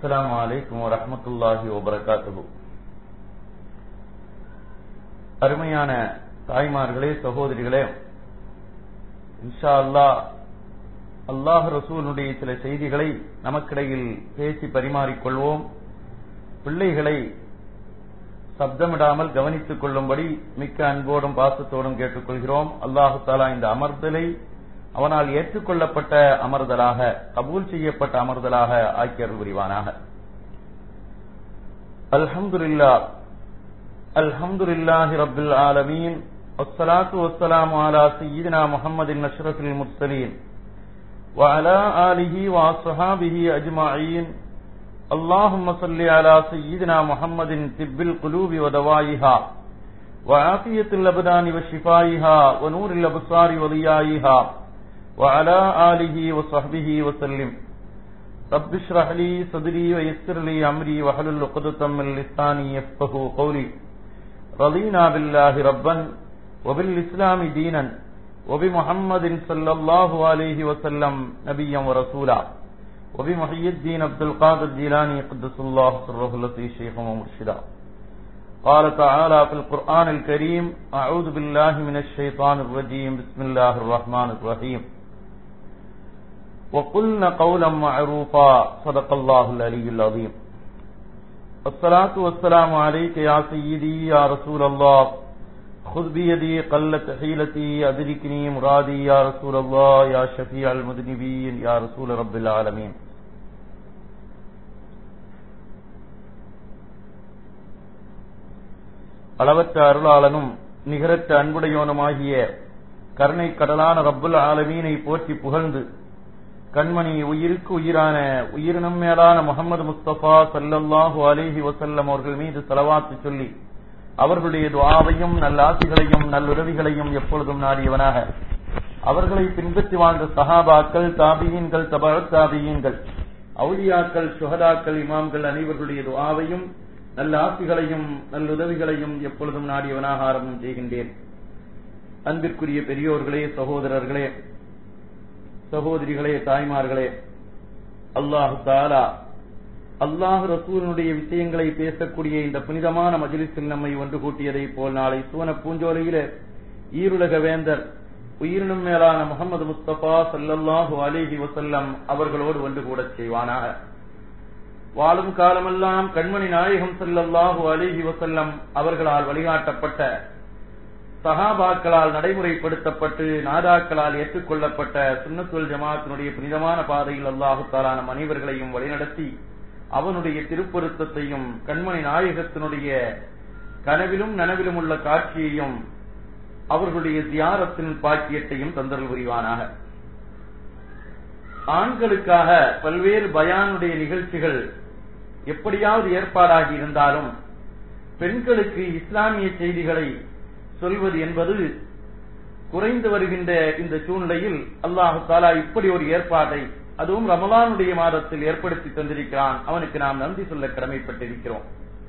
السلام عليكم ورحمة الله وبركاته அருமையான தாய்மார்களே சகோதரிகளே இன்ஷா அல்லாஹ் அல்லாஹ் ரசூலுடைய சில செய்திகளை நமக்கிடையில் பேசி பரிமாறிக்கொள்வோம் பிள்ளைகளை சப்தமிடாமல் கவனித்துக் கொள்ளும்படி மிக்க அன்போடும் பாசத்தோடும் கேட்டுக்கொள்கிறோம் அல்லாஹு தாலா இந்த அமர்தலை அவனால் ஏற்றுக்கொள்ளப்பட்ட அமர்தலாக கபூல் செய்யப்பட்ட அமர்தலாக ஆக்கியர் புரிவானாக அல்ஹம்துலில்லா அல்ஹம்துலில்லாஹி ரப்பில் ஆலமீன் والصلاة والسلام على سيدنا محمد أشرف المرسلين وعلى آله وأصحابه أجمعين اللهم صل على سيدنا محمد طب القلوب ودوائها وعافية الأبدان وشفائها ونور الأبصار وضيائها وعلى آله وصحبه وسلم رب اشرح لي صدري ويسر لي أمري وحلل عقدة من لساني يفقه قولي رضينا بالله ربا وبالإسلام دينا وبمحمد صلى الله عليه وسلم نبيا ورسولا وبمحي الدين عبد القادر الجيلاني قدس الله سره التي شيخا ومرشدا قال تعالى في القرآن الكريم أعوذ بالله من الشيطان الرجيم بسم الله الرحمن الرحيم وقلنا قولا معروفا صدق الله العلي العظيم الصلاة والسلام عليك يا سيدي يا رسول الله خذ بيدي قلت حيلتي أدركني مرادي يا رسول الله يا شفيع المذنبين يا رسول رب العالمين அளவற்ற அருளாளனும் நிகரற்ற அன்புடையோனுமாகிய கருணை கடலான ரப்புல் ஆலமீனை போற்றி புகழ்ந்து கண்மணி உயிருக்கு உயிரான உயிரினம் மேலான முகமது முஸ்தபா சல்லல்லாஹு அலிஹி வசல்லம் அவர்கள் மீது செலவாத்து சொல்லி அவர்களுடைய துவாவையும் நல்லாசிகளையும் நல்லுறவிகளையும் எப்பொழுதும் நாடியவனாக அவர்களை பின்பற்றி வாழ்ந்த சஹாபாக்கள் தாபியீன்கள் தபா தாபியீன்கள் அவுலியாக்கள் சுகதாக்கள் இமாம்கள் அனைவர்களுடைய துவாவையும் நல்ல ஆசிகளையும் நல்லுதவிகளையும் எப்பொழுதும் நாடியவனாக ஆரம்பம் செய்கின்றேன் அன்பிற்குரிய பெரியோர்களே சகோதரர்களே சகோதரிகளே தாய்மார்களே அல்லாஹு தாலா அல்லாஹ் ரசூலனுடைய விஷயங்களை பேசக்கூடிய இந்த புனிதமான மஜிலிஸில் நம்மை ஒன்று கூட்டியதை போல் நாளை சுவன பூஞ்சோலையில ஈருலக வேந்தர் உயிரினும் மேலான முகமது முஸ்தபா சல்லல்லாஹு அலிஹி வசல்லம் அவர்களோடு ஒன்று கூட செய்வானாக வாழும் காலமெல்லாம் கண்மணி நாயகம் சல்லல்லாஹு அலிஹி வசல்லம் அவர்களால் வழிகாட்டப்பட்ட சஹாபாக்களால் நடைமுறைப்படுத்தப்பட்டு நாதாக்களால் ஏற்றுக்கொள்ளப்பட்ட சுன்னத்துல் ஜமாத்தினுடைய புனிதமான பாதையில் அல்லாஹு தாலா நம் அனைவர்களையும் வழிநடத்தி அவனுடைய திருப்பொருத்தத்தையும் கண்மணி நாயகத்தினுடைய கனவிலும் நனவிலும் உள்ள காட்சியையும் அவர்களுடைய தியாரத்தின் பாக்கியத்தையும் தந்தல் புரிவானாக ஆண்களுக்காக பல்வேறு பயானுடைய நிகழ்ச்சிகள் எப்படியாவது ஏற்பாடாகி இருந்தாலும் பெண்களுக்கு இஸ்லாமிய செய்திகளை சொல்வது என்பது குறைந்து வருகின்ற இந்த சூழ்நிலையில் அல்லாஹு தாலா இப்படி ஒரு ஏற்பாட்டை அதுவும் ரமலானுடைய மாதத்தில் ஏற்படுத்தி தந்திருக்கிறான் அவனுக்கு நாம் நன்றி சொல்ல கடமைப்பட்டிருக்கிறோம்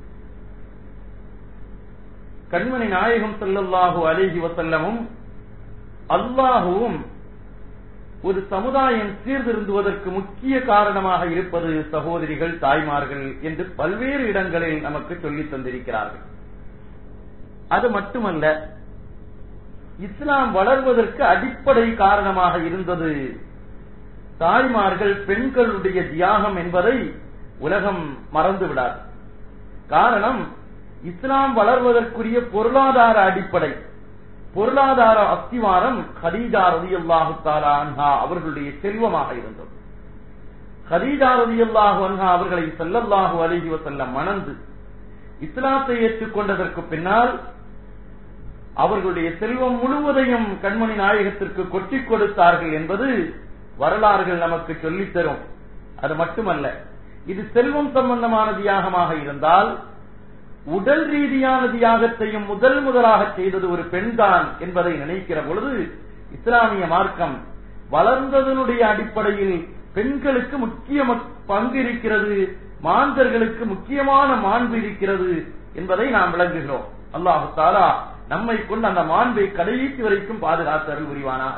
கண்மணி நாயகம் செல்லல்லாஹு அலேஹி வசல்லமும் அல்லாஹுவும் ஒரு சமுதாயம் சீர்திருந்துவதற்கு முக்கிய காரணமாக இருப்பது சகோதரிகள் தாய்மார்கள் என்று பல்வேறு இடங்களில் நமக்கு சொல்லித் தந்திருக்கிறார்கள் அது மட்டுமல்ல இஸ்லாம் வளர்வதற்கு அடிப்படை காரணமாக இருந்தது தாய்மார்கள் பெண்களுடைய தியாகம் என்பதை உலகம் மறந்து விடாது காரணம் இஸ்லாம் வளர்வதற்குரிய பொருளாதார அடிப்படை பொருளாதார அஸ்திவாரம் ஹதீஜா ரதி அல்லாஹு அன்ஹா அவர்களுடைய செல்வமாக இருந்தது ஹதீஜா ரதி அல்லாஹு அன்ஹா அவர்களை செல்லல்லாஹு அலிஹி வசல்லம் மணந்து இஸ்லாத்தை ஏற்றுக்கொண்டதற்கு பின்னால் அவர்களுடைய செல்வம் முழுவதையும் கண்மணி நாயகத்திற்கு கொட்டிக் கொடுத்தார்கள் என்பது வரலாறுகள் நமக்கு சொல்லித் தரும் அது மட்டுமல்ல இது செல்வம் சம்பந்தமான தியாகமாக இருந்தால் உடல் ரீதியான தியாகத்தையும் முதல் முதலாக செய்தது ஒரு பெண்தான் என்பதை நினைக்கிற பொழுது இஸ்லாமிய மார்க்கம் வளர்ந்ததனுடைய அடிப்படையில் பெண்களுக்கு முக்கிய பங்கு இருக்கிறது மாந்தர்களுக்கு முக்கியமான மாண்பு இருக்கிறது என்பதை நாம் விளங்குகிறோம் அல்லாஹு தாலா நம்மை கொண்டு அந்த மாண்பை கடைசி வரைக்கும் பாதுகாத்து அருள் புரிவானார்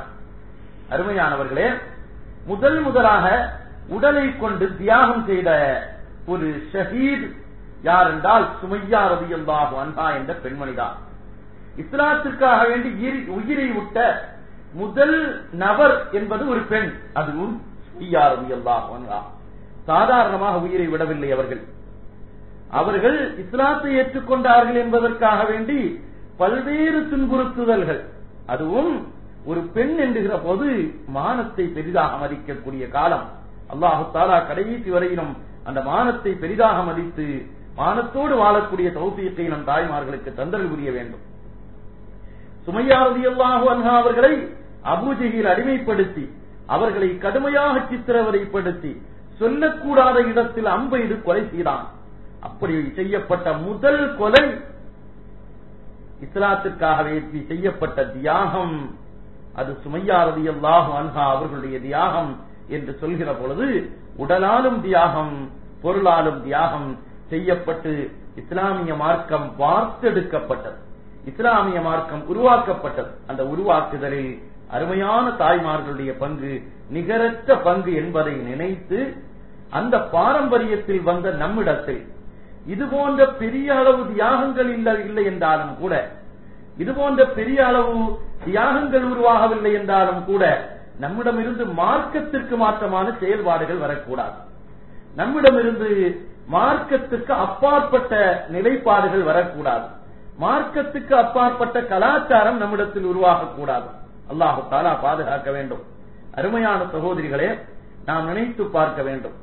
அருமையானவர்களே முதல் முதலாக உடலை கொண்டு தியாகம் செய்த ஒரு ஷஹீத் யார் என்றால் சுமையா ரதியல்லாஹு அன்ஹா என்ற பெண்மணிதான் இஸ்லாத்திற்காக வேண்டி ஈரி- உயிரை விட்ட முதல் நபர் என்பது ஒரு பெண் அதுவும் சுமையா ரதியல்லாஹு அன்ஹா சாதாரணமாக உயிரை விடவில்லை அவர்கள் அவர்கள் இஸ்லாத்தை ஏற்றுக்கொண்டார்கள் என்பதற்காக வேண்டி பல்வேறு துன்புறுத்துதல்கள் அதுவும் ஒரு பெண் என்கிற போது மானத்தை பெரிதாக மதிக்கக்கூடிய காலம் அல்லாஹு தாலா கடைசி வரையிலும் அந்த மானத்தை பெரிதாக மதித்து மானத்தோடு வாழக்கூடிய தௌசியத்தை நம் தாய்மார்களுக்கு தந்தல் புரிய வேண்டும் சுமையாரதி அல்லாஹு அன்ஹா அவர்களை அபூஜையில் அடிமைப்படுத்தி அவர்களை கடுமையாக சித்திரவதைப்படுத்தி சொல்லக்கூடாத இடத்தில் அம்பெய்து கொலை செய்தான் அப்படி செய்யப்பட்ட முதல் கொலை இஸ்லாத்திற்காகவே செய்யப்பட்ட தியாகம் அது சுமையாரதி அல்லாஹு அன்ஹா அவர்களுடைய தியாகம் என்று சொல்கிற பொழுது உடலாலும் தியாகம் பொருளாலும் தியாகம் செய்யப்பட்டு இஸ்லாமிய மார்க்கம் வார்த்தெடுக்கப்பட்டது இஸ்லாமிய மார்க்கம் உருவாக்கப்பட்டது அந்த உருவாக்குதலில் அருமையான தாய்மார்களுடைய பங்கு நிகரற்ற பங்கு என்பதை நினைத்து அந்த பாரம்பரியத்தில் வந்த நம்மிடத்தில் இது போன்ற பெரிய அளவு தியாகங்கள் இல்லை இல்லை என்றாலும் கூட இது போன்ற பெரிய அளவு தியாகங்கள் உருவாகவில்லை என்றாலும் கூட நம்மிடமிருந்து மார்க்கத்திற்கு மாற்றமான செயல்பாடுகள் வரக்கூடாது நம்மிடமிருந்து மார்க்கத்துக்கு அப்பாற்பட்ட நிலைப்பாடுகள் வரக்கூடாது மார்க்கத்துக்கு அப்பாற்பட்ட கலாச்சாரம் நம்மிடத்தில் உருவாகக்கூடாது அல்லாஹு தாலா பாதுகாக்க வேண்டும் அருமையான சகோதரிகளே நாம் நினைத்து பார்க்க வேண்டும்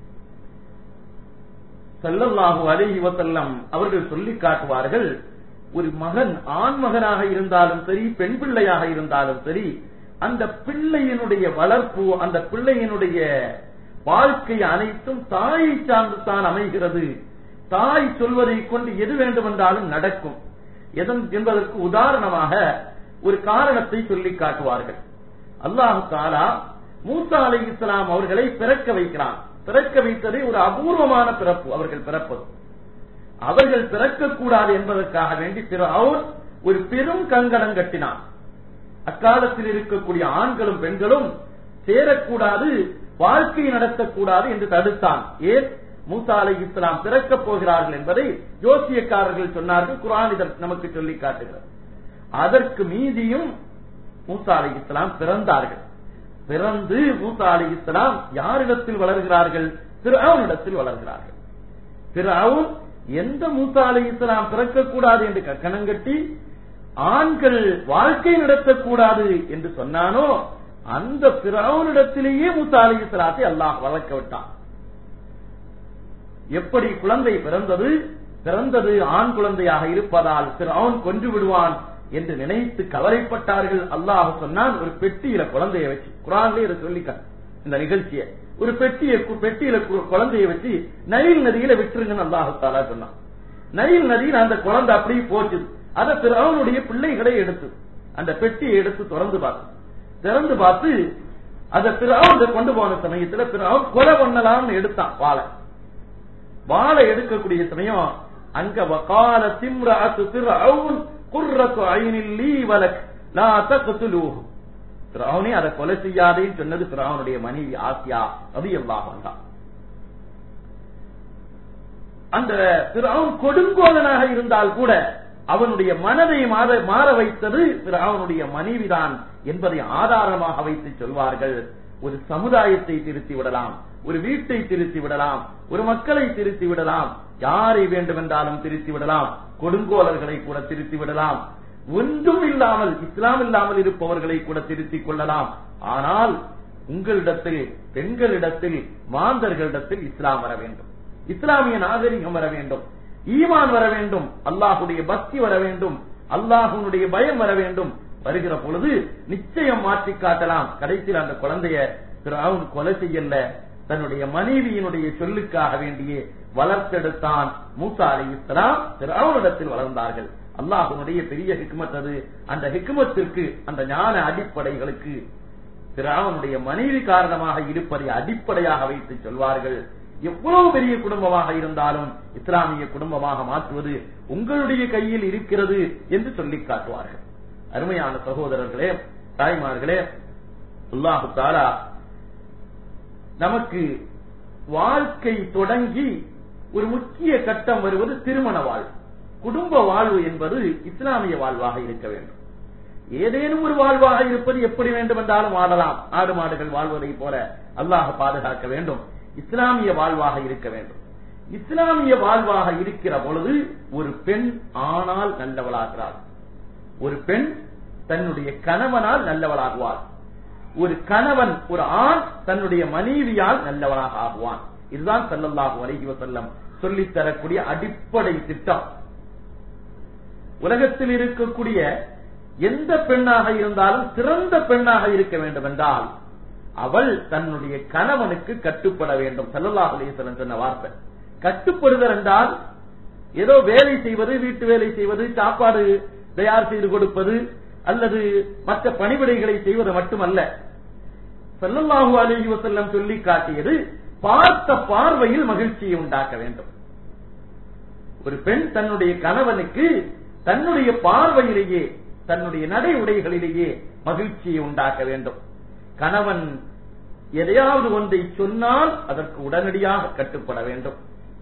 ஸல்லல்லாஹு அலைஹி வஸல்லம் அவர்கள் சொல்லி காட்டுவார்கள் ஒரு மகன் ஆண் மகனாக இருந்தாலும் சரி பெண் பிள்ளையாக இருந்தாலும் சரி அந்த பிள்ளையினுடைய வளர்ப்பு அந்த பிள்ளையினுடைய வாழ்க்கை அனைத்தும் தாயை சார்ந்து தான் அமைகிறது தாய் சொல்வதை கொண்டு எது வேண்டுமென்றாலும் நடக்கும் எதன் என்பதற்கு உதாரணமாக ஒரு காரணத்தை சொல்லி காட்டுவார்கள் அல்லாஹு தாலா மூசா அலை இஸ்லாம் அவர்களை பிறக்க வைக்கிறான் பிறக்க வைத்ததை ஒரு அபூர்வமான பிறப்பு அவர்கள் பிறப்பது அவர்கள் பிறக்கக்கூடாது என்பதற்காக வேண்டி பிற அவர் ஒரு பெரும் கங்கணம் கட்டினான் அக்காலத்தில் இருக்கக்கூடிய ஆண்களும் பெண்களும் சேரக்கூடாது வாழ்க்கை நடத்தக்கூடாது என்று தடுத்தான் ஏன் மூசா அலை இஸ்லாம் பிறக்கப் போகிறார்கள் என்பதை ஜோசியக்காரர்கள் சொன்னார்கள் குரான் இதற்கு நமக்கு சொல்லி காட்டுகிறது அதற்கு மீதியும் மூசா அலை இஸ்லாம் பிறந்தார்கள் பிறந்து மூசா அலை இஸ்லாம் யாரிடத்தில் வளர்கிறார்கள் பிறவனிடத்தில் வளர்கிறார்கள் பிறவும் எந்த மூசா அலை இஸ்லாம் பிறக்கக்கூடாது என்று கக்கணம் கட்டி ஆண்கள் வாழ்க்கை நடத்தக்கூடாது என்று சொன்னானோ அந்த பிறவனிடத்திலேயே மூசா அலை இஸ்லாத்தை அல்லாஹ் வளர்க்க விட்டான் எப்படி குழந்தை பிறந்தது பிறந்தது ஆண் குழந்தையாக இருப்பதால் பிறவன் கொன்று விடுவான் என்று நினைத்து கவலைப்பட்டார்கள் அல்லாஹ் சொன்னான் ஒரு பெட்டியில குழந்தைய வச்சு குரான்ல இதை சொல்லிக்க இந்த நிகழ்ச்சியை ஒரு பெட்டிய பெட்டியில கு- குழந்தைய வச்சு நைல் நதியில விட்டுருங்கன்னு அல்லாஹு தாலா சொன்னான் நைல் நதியில் அந்த குழந்தை அப்படியே போச்சு அத பிறவனுடைய பிள்ளைகளை எடுத்து அந்த பெட்டியை எடுத்து திறந்து பார்த்து திறந்து பார்த்து அத பிறவன் கொண்டு போன சமயத்துல பிறவன் கொலை பண்ணலாம்னு எடுத்தான் வாழை வாழை எடுக்கக்கூடிய சமயம் அங்க வகால திம்ராத்து பிறவுன் குர்ரத்து ஐனில் லீ வலக் லா தக்துலூஹு பிறவுனே அதை கொலை செய்யாதேன்னு சொன்னது பிறவனுடைய மனைவி ஆசியா அது எல்லாம் வந்தான் அந்த பிறவன் கொடுங்கோலனாக இருந்தால் கூட அவனுடைய மனதை மாற மாற வைத்தது பிறவனுடைய மனைவிதான் என்பதை ஆதாரமாக வைத்து சொல்வார்கள் ஒரு சமுதாயத்தை திருத்தி விடலாம் ஒரு வீட்டை திருத்தி விடலாம் ஒரு மக்களை திருத்தி விடலாம் யாரை வேண்டுமென்றாலும் திருத்தி விடலாம் கொடுங்கோலர்களை கூட திருத்தி விடலாம் ஒன்றும் இல்லாமல் இஸ்லாம் இல்லாமல் இருப்பவர்களை கூட திருத்திக் கொள்ளலாம் ஆனால் உங்களிடத்தில் பெண்களிடத்தில் மாந்தர்களிடத்தில் இஸ்லாம் வர வேண்டும் இஸ்லாமிய நாகரிகம் வர வேண்டும் ஈமான் வர வேண்டும் அல்லாஹுடைய பக்தி வர வேண்டும் அல்லாஹுடைய பயம் வர வேண்டும் வருகிற பொழுது நிச்சயம் மாற்றி காட்டலாம் கடைசியில் அந்த குழந்தைய பிறவுன் கொலை செய்யல தன்னுடைய மனைவியினுடைய சொல்லுக்காக வேண்டியே வளர்த்தெடுத்தான் மூசா அலி இஸ்லாம் பிறவுனிடத்தில் வளர்ந்தார்கள் அல்லாஹுனுடைய பெரிய ஹிக்மத் அது அந்த ஹிக்மத்திற்கு அந்த ஞான அடிப்படைகளுக்கு பிராவனுடைய மனைவி காரணமாக இருப்பதை அடிப்படையாக வைத்து சொல்வார்கள் எவ்வளவு பெரிய குடும்பமாக இருந்தாலும் இஸ்லாமிய குடும்பமாக மாற்றுவது உங்களுடைய கையில் இருக்கிறது என்று சொல்லி காட்டுவார்கள் அருமையான சகோதரர்களே தாய்மார்களே அல்லாஹு தாலா நமக்கு வாழ்க்கை தொடங்கி ஒரு முக்கிய கட்டம் வருவது திருமண வாழ்வு குடும்ப வாழ்வு என்பது இஸ்லாமிய வாழ்வாக இருக்க வேண்டும் ஏதேனும் ஒரு வாழ்வாக இருப்பது எப்படி வேண்டும் என்றாலும் வாழலாம் ஆடு மாடுகள் வாழ்வதை போல அல்லாஹ் பாதுகாக்க வேண்டும் இஸ்லாமிய வாழ்வாக இருக்க வேண்டும் இஸ்லாமிய வாழ்வாக இருக்கிற பொழுது ஒரு பெண் ஆணால் நல்லவளாகிறாள் ஒரு பெண் தன்னுடைய கணவனால் நல்லவளாகுவாள் ஒரு கணவன் ஒரு ஆண் தன்னுடைய மனைவியால் நல்லவனாக ஆகுவான் இதுதான் சல்லல்லாஹு அலைஹி வஸல்லம் சொல்லித் தரக்கூடிய அடிப்படை திட்டம் உலகத்தில் இருக்கக்கூடிய எந்த பெண்ணாக இருந்தாலும் சிறந்த பெண்ணாக இருக்க வேண்டும் என்றால் அவள் தன்னுடைய கணவனுக்கு கட்டுப்பட வேண்டும் சல்லல்லாஹு அலைஹி வஸல்லம் சொன்ன வார்த்தை கட்டுப்படுதல் என்றால் ஏதோ வேலை செய்வது வீட்டு வேலை செய்வது சாப்பாடு தயார் செய்து கொடுப்பது அல்லது மற்ற பணிவிடைகளை செய்வது மட்டுமல்ல சல்லல்லாஹு அலைஹி வஸல்லம் சொல்லி காட்டியது பார்த்த பார்வையில் மகிழ்ச்சியை உண்டாக்க வேண்டும் ஒரு பெண் தன்னுடைய கணவனுக்கு தன்னுடைய பார்வையிலேயே தன்னுடைய நடை உடைகளிலேயே மகிழ்ச்சியை உண்டாக்க வேண்டும் கணவன் எதையாவது ஒன்றை சொன்னால் அதற்கு உடனடியாக கட்டுப்பட வேண்டும்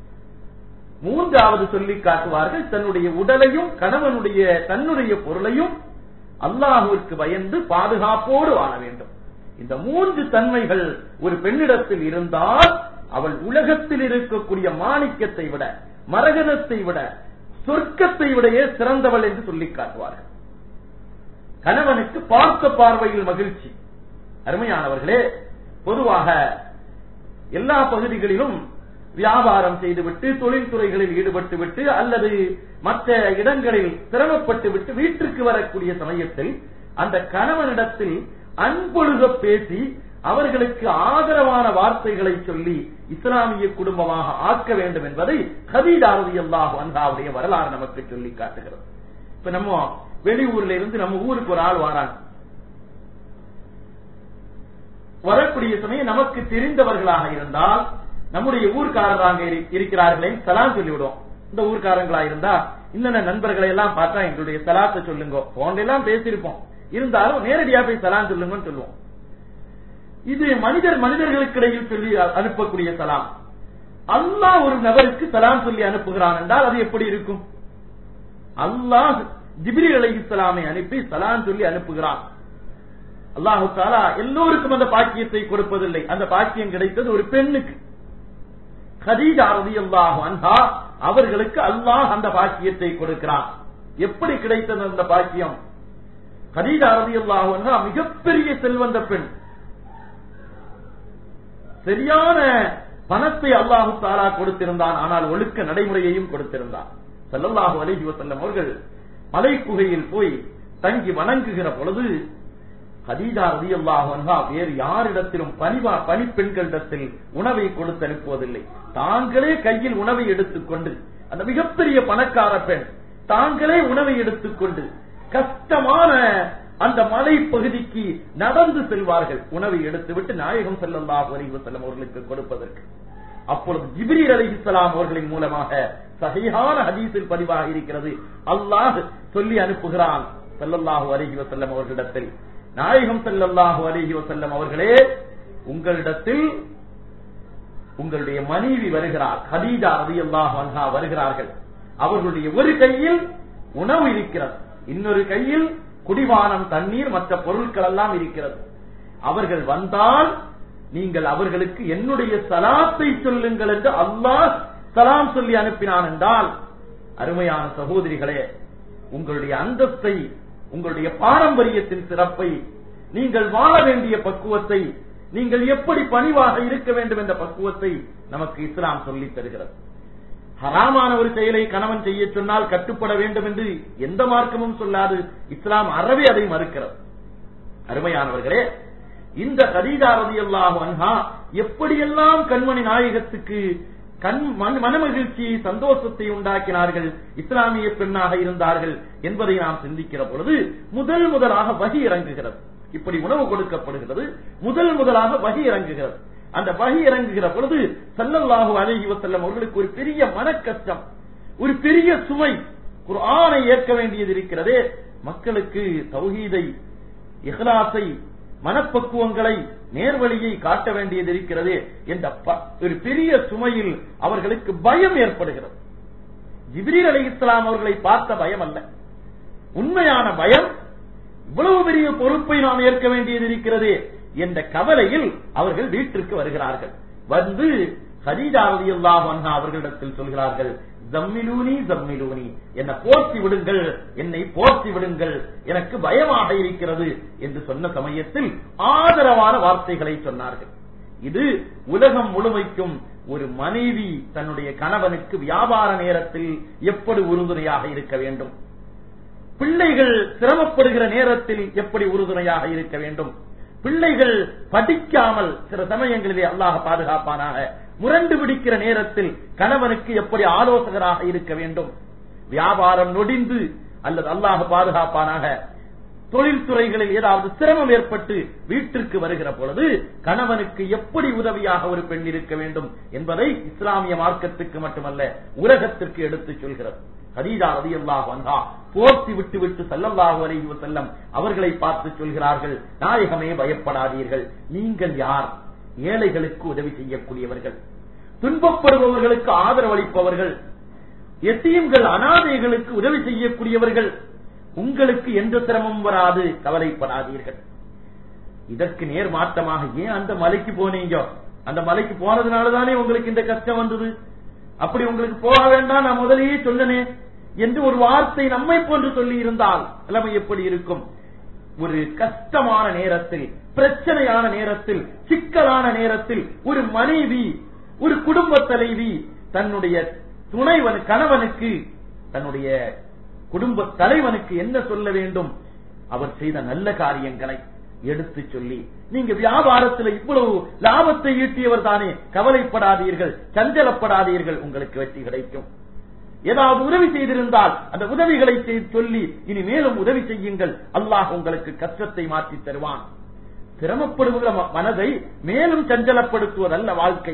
மூன்றாவது சொல்லி காட்டுவார்கள் தன்னுடைய உடலையும் கணவனுடைய தன்னுடைய பொருளையும் அல்லாஹுவிற்கு பயந்து பாதுகாப்போடு வாழ வேண்டும் இந்த மூன்று தன்மைகள் ஒரு பெண்ணிடத்தில் இருந்தால் அவள் உலகத்தில் இருக்கக்கூடிய மாணிக்கத்தை விட மரகதத்தை விட சொர்க்கத்தை விடையே சிறந்தவள் என்று சொல்லி காட்டுவார்கள் கணவனுக்கு பார்த்த பார்வையில் மகிழ்ச்சி அருமையானவர்களே பொதுவாக எல்லா பகுதிகளிலும் வியாபாரம் செய்துவிட்டு தொழில்துறைகளில் ஈடுபட்டு விட்டு அல்லது மற்ற இடங்களில் சிரமப்பட்டு விட்டு வீட்டிற்கு வரக்கூடிய சமயத்தில் அந்த கணவனிடத்தில் அன்பொழுக பேசி அவர்களுக்கு ஆதரவான வார்த்தைகளை சொல்லி இஸ்லாமிய குடும்பமாக ஆக்க வேண்டும் என்பதை ஹதீதாரதி அல்லாஹ் அன்றாவுடைய வரலாறு நமக்கு சொல்லி காட்டுகிறது இப்ப நம்ம வெளியூர்ல இருந்து நம்ம ஊருக்கு ஒரு ஆள் வராங்க வரக்கூடிய சமயம் நமக்கு தெரிந்தவர்களாக இருந்தால் நம்முடைய ஊர்க்காரராங்க இருக்கிறார்களே சலாம் சொல்லிவிடுவோம் இந்த ஊர்க்காரங்களா இருந்தா இன்னென்ன நண்பர்களை எல்லாம் பார்த்தா எங்களுடைய சலாத்தை சொல்லுங்க போன்ல எல்லாம் பேசியிருப்போம் இருந்தாலும் நேரடியா போய் சலாம் சொல்லுங்கன்னு சொல்லுவோம் இது மனிதர் மனிதர்களுக்கு இடையில் சொல்லி அனுப்பக்கூடிய சலாம் அல்லாஹ் ஒரு நபருக்கு சலாம் சொல்லி அனுப்புகிறான் என்றால் அது எப்படி இருக்கும் அல்லாஹ் ஜிப்ரி அலி இஸ்லாமை அனுப்பி சலாம் சொல்லி அனுப்புகிறான் அல்லாஹு தாலா எல்லோருக்கும் அந்த பாக்கியத்தை கொடுப்பதில்லை அந்த பாக்கியம் கிடைத்தது ஒரு பெண்ணுக்கு ஹதீஜா ரதி அல்லாஹு அன்ஹா அவர்களுக்கு அல்லாஹ் அந்த பாக்கியத்தை கொடுக்கிறான் எப்படி கிடைத்தது அந்த பாக்கியம் ஹதீஜா ரதி அல்லாஹு அன்ஹா மிகப்பெரிய செல்வந்த பெண் சரியான பணத்தை அல்லாஹு தாலா கொடுத்திருந்தான் ஆனால் ஒழுக்க நடைமுறையையும் கொடுத்திருந்தான் சல்லல்லாஹு அலைஹி வஸல்லம் அவர்கள் மலை குகையில் போய் தங்கி வணங்குகிற பொழுது ஹதீஜா ரதி அல்லாஹா வேறு யாரிடத்திலும் பணிவா பணிப்பெண்களிடத்தில் உணவை கொடுத்து அனுப்புவதில்லை தாங்களே கையில் உணவை எடுத்துக்கொண்டு அந்த மிகப்பெரிய பணக்கார பெண் தாங்களே உணவை எடுத்துக்கொண்டு கஷ்டமான அந்த மலை பகுதிக்கு நடந்து செல்வார்கள் உணவை எடுத்துவிட்டு நாயகம் செல்லல்லாஹு அலைஹி வஸல்லம் அவர்களுக்கு கொடுப்பதற்கு அப்பொழுது ஜிப்ரீல் அலைஹிஸ்ஸலாம் அவர்களின் மூலமாக சஹீஹான ஹதீஸில் பதிவாக இருக்கிறது அல்லாஹ் சொல்லி அனுப்புகிறான் ஸல்லல்லாஹு அலைஹி வஸல்லம் அவர்களிடத்தில் நாயகம் ஸல்லல்லாஹு அலைஹி வஸல்லம் அவர்களே உங்களிடத்தில் உங்களுடைய மனைவி வருகிறார் ஹதீஜா ரலியல்லாஹு அன்ஹா வருகிறார்கள் அவர்களுடைய ஒரு கையில் உணவு இருக்கிறது இன்னொரு கையில் குடிவானம் தண்ணீர் மற்ற பொருட்கள் எல்லாம் இருக்கிறது அவர்கள் வந்தால் நீங்கள் அவர்களுக்கு என்னுடைய சலாத்தை சொல்லுங்கள் என்று அல்லாஹ் சலாம் சொல்லி அனுப்பினான் என்றால் அருமையான சகோதரிகளே உங்களுடைய அந்தஸ்தை உங்களுடைய பாரம்பரியத்தின் சிறப்பை நீங்கள் வாழ வேண்டிய பக்குவத்தை நீங்கள் எப்படி பணிவாக இருக்க வேண்டும் என்ற பக்குவத்தை நமக்கு இஸ்லாம் சொல்லித் தருகிறது ஹராமான ஒரு செயலை கணவன் செய்ய சொன்னால் கட்டுப்பட வேண்டும் என்று எந்த மார்க்கமும் சொல்லாது இஸ்லாம் அறவே அதை மறுக்கிறது அருமையானவர்களே இந்த கதீதா ரதியல்லாஹு அன்ஹா எப்படியெல்லாம் கண்மணி நாயகத்துக்கு கண் மனமகிழ்ச்சியை சந்தோஷத்தை உண்டாக்கினார்கள் இஸ்லாமிய பெண்ணாக இருந்தார்கள் என்பதை நாம் சிந்திக்கிற பொழுது முதல் முதலாக வகி இறங்குகிறது இப்படி உணவு கொடுக்கப்படுகிறது முதல் முதலாக வகி இறங்குகிறது அந்த வகி இறங்குகிற பொழுது சல்லல்லாஹு அலைஹி வஸல்லம் அவர்களுக்கு ஒரு பெரிய மனக்கஷ்டம் ஒரு பெரிய சுமை குர்ஆனை ஏற்க வேண்டியது இருக்கிறதே மக்களுக்கு தௌஹீதை இஹ்லாஸை மனப்பக்குவங்களை நேர்வழியை காட்ட வேண்டியது இருக்கிறது என்ற ப- ஒரு பெரிய சுமையில் அவர்களுக்கு பயம் ஏற்படுகிறது ஜிப்ரீல் அலி இஸ்லாம் அவர்களை பார்த்த பயம் அல்ல உண்மையான பயம் இவ்வளவு பெரிய பொறுப்பை நாம் ஏற்க வேண்டியது இருக்கிறது என்ற கவலையில் அவர்கள் வீட்டிற்கு வருகிறார்கள் வந்து ஹதீஜா ரலியல்லாஹு அன்ஹா அவர்களிடத்தில் சொல்கிறார்கள் ஜம்மிலூனி ஜம்மிலூனி என்னை போர்த்தி விடுங்கள் என்னை போர்த்தி விடுங்கள் எனக்கு பயமாக இருக்கிறது என்று சொன்ன சமயத்தில் ஆதரவான வார்த்தைகளை சொன்னார்கள் இது உலகம் முழுமைக்கும் ஒரு மனைவி தன்னுடைய கணவனுக்கு வியாபார நேரத்தில் எப்படி உறுதுணையாக இருக்க வேண்டும் பிள்ளைகள் சிரமப்படுகிற நேரத்தில் எப்படி உறுதுணையாக இருக்க வேண்டும் பிள்ளைகள் படிக்காமல் சில சமயங்களிலே அல்லாஹ் பாதுகாப்பானாக முரண்டு பிடிக்கிற நேரத்தில் கணவனுக்கு எப்படி ஆலோசகராக இருக்க வேண்டும் வியாபாரம் நொடிந்து அல்லது அல்லாஹ் பாதுகாப்பானாக தொழில்துறைகளில் ஏதாவது சிரமம் ஏற்பட்டு வீட்டிற்கு வருகிற பொழுது கணவனுக்கு எப்படி உதவியாக ஒரு பெண் இருக்க வேண்டும் என்பதை இஸ்லாமிய மார்க்கத்துக்கு மட்டுமல்ல உலகத்திற்கு எடுத்துச் சொல்கிறது ஹதீஜா ரதியல்லாஹு அன்ஹா போர்த்தி விட்டு விட்டு ஸல்லல்லாஹு அலைஹி வஸல்லம் அவர்களை பார்த்து சொல்கிறார்கள் நாயகமே பயப்படாதீர்கள் நீங்கள் யார் ஏழைகளுக்கு உதவி செய்யக்கூடியவர்கள் துன்பப்படுபவர்களுக்கு ஆதரவளிப்பவர்கள் எத்தீம்கள் அனாதைகளுக்கு உதவி செய்யக்கூடியவர்கள் உங்களுக்கு எந்த சிரமம் வராது கவலைப்படாதீர்கள் இதற்கு நேர் மாற்றமாக ஏன் அந்த மலைக்கு போனீங்க அந்த மலைக்கு போனதுனாலதானே உங்களுக்கு இந்த கஷ்டம் வந்தது அப்படி உங்களுக்கு போக வேண்டாம் நான் முதலேயே சொன்னனே என்று ஒரு வார்த்தை நம்மை போன்று சொல்லி இருந்தால் நிலைமை எப்படி இருக்கும் ஒரு கஷ்டமான நேரத்தில் பிரச்சனையான நேரத்தில் சிக்கலான நேரத்தில் ஒரு மனைவி ஒரு குடும்ப தலைவி தன்னுடைய துணைவன் கணவனுக்கு தன்னுடைய குடும்ப தலைவனுக்கு என்ன சொல்ல வேண்டும் அவர் செய்த நல்ல காரியங்களை எடுத்து சொல்லி நீங்க வியாபாரத்தில் இவ்வளவு லாபத்தை ஈட்டியவர் தானே கவலைப்படாதீர்கள் சஞ்சலப்படாதீர்கள் உங்களுக்கு வெற்றி கிடைக்கும் ஏதாவது உதவி செய்திருந்தால் அந்த உதவிகளை செய்து சொல்லி இனி மேலும் உதவி செய்யுங்கள் அல்லாஹ் உங்களுக்கு கஷ்டத்தை மாற்றி தருவான் சிரமப்படுகிற ம- மனதை மேலும் சஞ்சலப்படுத்துவதல்ல வாழ்க்கை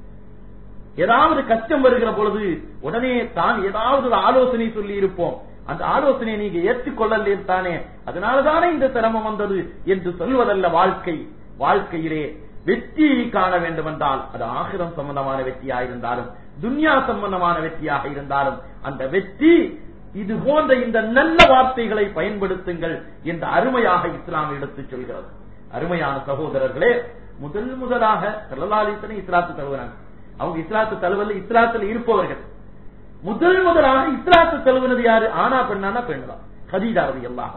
ஏதாவது கஷ்டம் வருகிற பொழுது உடனே தான் ஏதாவது ஒரு ஆலோசனை சொல்லி இருப்போம் அந்த ஆலோசனையை நீங்க ஏற்றுக்கொள்ளலே தானே அதனாலதானே இந்த சிரமம் வந்தது என்று சொல்வதல்ல வாழ்க்கை வாழ்க்கையிலே வெற்றியை காண வேண்டும் என்றால் அது ஆகிரம் சம்பந்தமான வெற்றியாக இருந்தாலும் துன்யா சம்பந்தமான வெற்றியாக இருந்தாலும் அந்த வெற்றி இது போன்ற இந்த நல்ல வார்த்தைகளை பயன்படுத்துங்கள் என்ற அருமையாக இஸ்லாம் எடுத்துச் சொல்கிறது அருமையான சகோதரர்களே முதல் முதலாக செல்லலாலித்தனை இஸ்லாத்து தழுவுறாங்க அவங்க இஸ்லாத்து தழுவல் இஸ்லாத்தில் இருப்பவர்கள் முதல் முதலாக இஸ்லாத்து தழுவினது யாரு ஆனா பெண்ணானா பெண் தான் கதீஜா ரதி அல்லாஹ்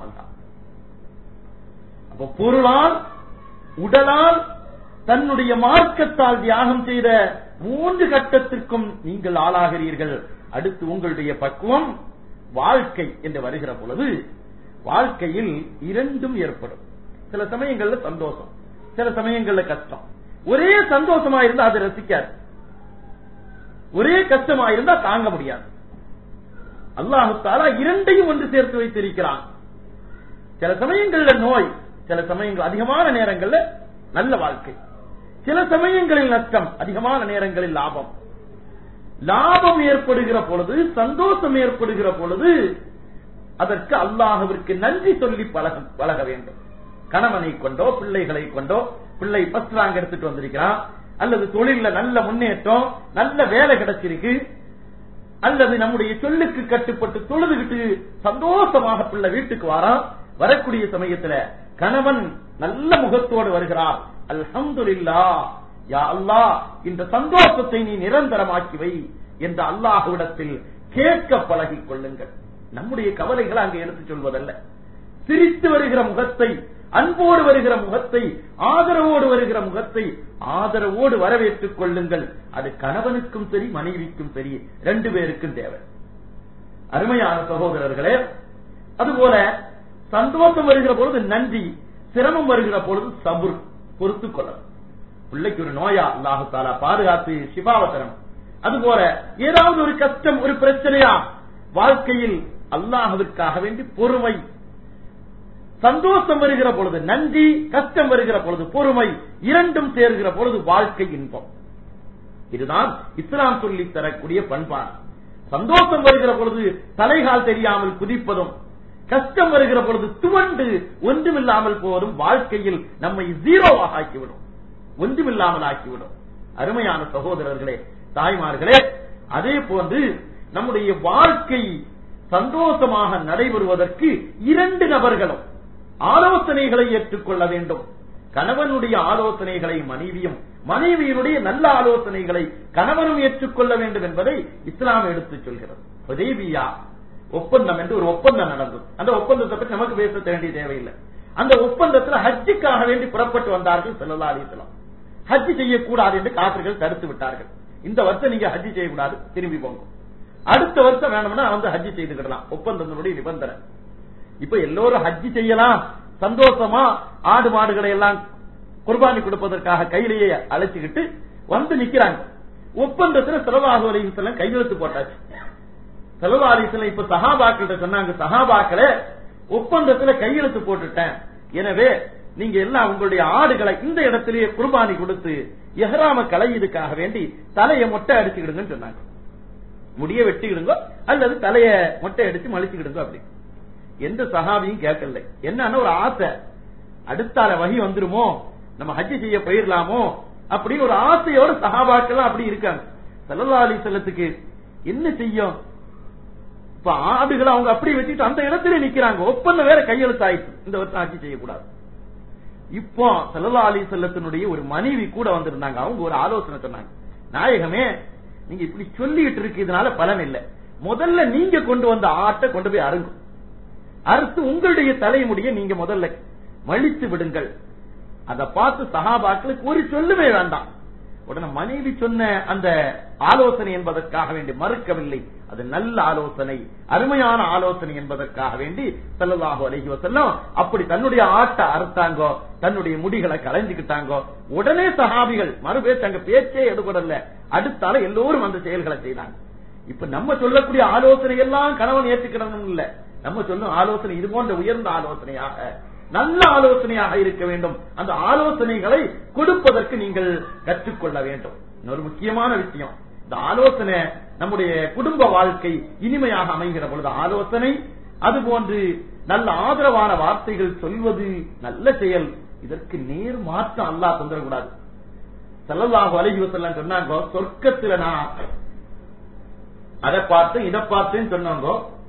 அப்ப பொருளால் உடலால் தன்னுடைய மார்க்கத்தால் தியாகம் செய்த மூன்று கட்டத்திற்கும் நீங்கள் ஆளாகிறீர்கள் அடுத்து உங்களுடைய பக்குவம் வாழ்க்கை என்று வருகிற பொழுது வாழ்க்கையில் இரண்டும் ஏற்படும் சில சமயங்கள்ல சந்தோஷம் சில சமயங்கள்ல கஷ்டம் ஒரே சந்தோஷமா இருந்தா அதை ரசிக்காது ஒரே கஷ்டமா இருந்தா தாங்க முடியாது அல்லாஹு தாலா இரண்டையும் ஒன்று சேர்த்து வைத்திருக்கிறான் சில சமயங்கள்ல நோய் சில சமயங்கள் அதிகமான நேரங்கள்ல நல்ல வாழ்க்கை சில சமயங்களில் நஷ்டம் அதிகமான நேரங்களில் லாபம் லாபம் ஏற்படுகிற பொழுது சந்தோஷம் ஏற்படுகிற பொழுது அதற்கு அல்லாஹுவிற்கு நன்றி சொல்லி பழக பழக வேண்டும் கணவனை கொண்டோ பிள்ளைகளை கொண்டோ பிள்ளை ஃபர்ஸ்ட் ரேங்க் எடுத்துட்டு வந்திருக்கிறான் அல்லது தொழில நல்ல முன்னேற்றம் நல்ல வேலை கிடைச்சிருக்கு அல்லது நம்முடைய சொல்லுக்கு கட்டுப்பட்டு தொழுதுகிட்டு சந்தோஷமாக பிள்ளை வீட்டுக்கு வாரான் வரக்கூடிய சமயத்துல கணவன் நல்ல முகத்தோடு வருகிறார் அல்ஹம்துலில்லா யா அல்லாஹ் இந்த சந்தோஷத்தை நீ நிரந்தரமாக்கி வை என்ற அல்லாஹுவிடத்தில் கேட்க பழகிக் கொள்ளுங்கள் நம்முடைய கவலைகளை அங்கே எடுத்துச் சொல்வதல்ல சிரித்து வருகிற முகத்தை அன்போடு வருகிற முகத்தை ஆதரவோடு வருகிற முகத்தை ஆதரவோடு வரவேற்றுக் கொள்ளுங்கள் அது கணவனுக்கும் சரி மனைவிக்கும் சரி ரெண்டு பேருக்கும் தேவை அருமையான சகோதரர்களே அதுபோல சந்தோஷம் வருகிற பொழுது நன்றி சிரமம் வருகிற பொழுது சபுர் பொறுத்துக் கொள்ளணும் பிள்ளைக்கு ஒரு நோயா அல்லாஹு தாலா பாதுகாத்து சிபாவத்தரம் அதுபோல ஏதாவது ஒரு கஷ்டம் ஒரு பிரச்சனையா வாழ்க்கையில் அல்லாஹுவிற்காக வேண்டி பொறுமை சந்தோஷம் வருகிற பொழுது நன்றி கஷ்டம் வருகிற பொழுது பொறுமை இரண்டும் சேர்கிற பொழுது வாழ்க்கை இன்பம் இதுதான் இஸ்லாம் சொல்லித் தரக்கூடிய பண்பாடு சந்தோஷம் வருகிற பொழுது தலைகால் தெரியாமல் குதிப்பதும் கஷ்டம் வருகிற பொழுது துவண்டு ஒன்றுமில்லாமல் போவதும் வாழ்க்கையில் நம்மை ஜீரோவாக ஆக்கிவிடும் ஒன்றுமில்லாமல் ஆக்கிவிடும் அருமையான சகோதரர்களே தாய்மார்களே அதே போன்று நம்முடைய வாழ்க்கை சந்தோஷமாக நடைபெறுவதற்கு இரண்டு நபர்களும் ஆலோசனைகளை ஏற்றுக்கொள்ள வேண்டும் கணவனுடைய ஆலோசனைகளை மனைவியும் மனைவியினுடைய நல்ல ஆலோசனைகளை கணவனும் ஏற்றுக்கொள்ள வேண்டும் என்பதை இஸ்லாம் எடுத்துச் சொல்கிறது ஹுதைபியா ஒப்பந்தம் என்று ஒரு ஒப்பந்தம் நடந்தது அந்த ஒப்பந்தத்தை பற்றி நமக்கு பேச வேண்டிய தேவையில்லை அந்த ஒப்பந்தத்தில் ஹஜ்ஜுக்காக வேண்டி புறப்பட்டு வந்தார்கள் செல்லல்லா அலிஸ்லாம் ஹஜ் செய்யக்கூடாது என்று காற்றுகள் தடுத்து விட்டார்கள் இந்த வருஷம் நீங்க ஹஜ் செய்யக்கூடாது திரும்பி போங்க அடுத்த வருஷம் வேணும்னா வந்து ஹஜ் செய்துக்கிடலாம் ஒப்பந்தத்தினுடைய நிபந்தனை இப்ப எல்லோரும் ஹஜ் செய்யலாம் சந்தோஷமா ஆடு மாடுகளை எல்லாம் குர்பானி கொடுப்பதற்காக கையிலேயே அழைச்சுக்கிட்டு வந்து நிக்கிறாங்க ஒப்பந்தத்துல செலவாக அலிசல்லாம் கையெழுத்து போட்டாச்சு செலவா அலிசல்லாம் இப்ப சஹாபாக்கிட்ட சொன்னாங்க சஹாபாக்களே ஒப்பந்தத்துல கையெழுத்து போட்டுட்டேன் எனவே நீங்க எல்லாம் உங்களுடைய ஆடுகளை இந்த இடத்திலேயே குர்பானி கொடுத்து எஹராம கலையதுக்காக வேண்டி தலையை மொட்டை அடிச்சுக்கிடுங்கன்னு சொன்னாங்க முடிய வெட்டிக்கிடுங்க அல்லது தலைய மொட்டை அடிச்சு மலிச்சுக்கிடுங்க அப்படி எந்த சஹாபியும் கேட்கல என்னன்னா ஒரு ஆசை அடுத்தால வகி வந்துருமோ நம்ம ஹஜ்ஜி செய்ய போயிடலாமோ அப்படி ஒரு ஆசையோட சஹாபாக்கள் அப்படி இருக்காங்க சல்லா அலி செல்லத்துக்கு என்ன செய்யும் இப்ப ஆடுகளை அவங்க அப்படி வச்சுட்டு அந்த இடத்துல நிக்கிறாங்க ஒப்பந்தம் வேற கையெழுத்து ஆயிடுச்சு இந்த வருஷம் ஹஜ்ஜி செய்யக்கூடாது இப்போ சல்லா அலி செல்லத்தினுடைய ஒரு மனைவி கூட வந்திருந்தாங்க அவங்க ஒரு ஆலோசனை சொன்னாங்க நாயகமே நீங்க இப்படி சொல்லிட்டு இருக்கு இதனால பலன் இல்லை முதல்ல நீங்க கொண்டு வந்த ஆட்டை கொண்டு போய் அருங்கும் அறுத்து உங்களுடைய தலைமுடிய நீங்க முதல்ல மழித்து விடுங்கள் அதை பார்த்து சகாபாக்களுக்கு ஒரு சொல்லுமே வேண்டாம் உடனே மனைவி சொன்ன அந்த ஆலோசனை என்பதற்காக வேண்டி மறுக்கவில்லை அது நல்ல ஆலோசனை அருமையான ஆலோசனை என்பதற்காக வேண்டி செல்லலாகோ அழகி வசல்லம் அப்படி தன்னுடைய ஆட்டை அறுத்தாங்கோ தன்னுடைய முடிகளை கலைஞ்சுக்கிட்டாங்கோ உடனே சஹாபிகள் மறுபேச்சு அங்க பேச்சே எடுபடல அடுத்தால எல்லோரும் அந்த செயல்களை செய்தாங்க இப்ப நம்ம சொல்லக்கூடிய ஆலோசனை எல்லாம் கணவன் ஏற்றுக்கிடணும் இல்ல நம்ம சொல்லும் ஆலோசனை இது போன்ற உயர்ந்த ஆலோசனையாக நல்ல ஆலோசனையாக இருக்க வேண்டும் அந்த ஆலோசனைகளை கொடுப்பதற்கு நீங்கள் கற்றுக்கொள்ள வேண்டும் இன்னொரு முக்கியமான விஷயம் இந்த ஆலோசனை நம்முடைய குடும்ப வாழ்க்கை இனிமையாக அமைகிற பொழுது ஆலோசனை அதுபோன்று நல்ல ஆதரவான வார்த்தைகள் சொல்வது நல்ல செயல் இதற்கு நேர் மாற்றம் அல்லாஹ் தந்துடக்கூடாது செல்லல்லாஹு அழகி வசல்லாம் சொன்னாங்க சொர்க்கத்துல நான் அதை பார்த்தேன் இதை பார்த்தேன்னு சொன்னாங்க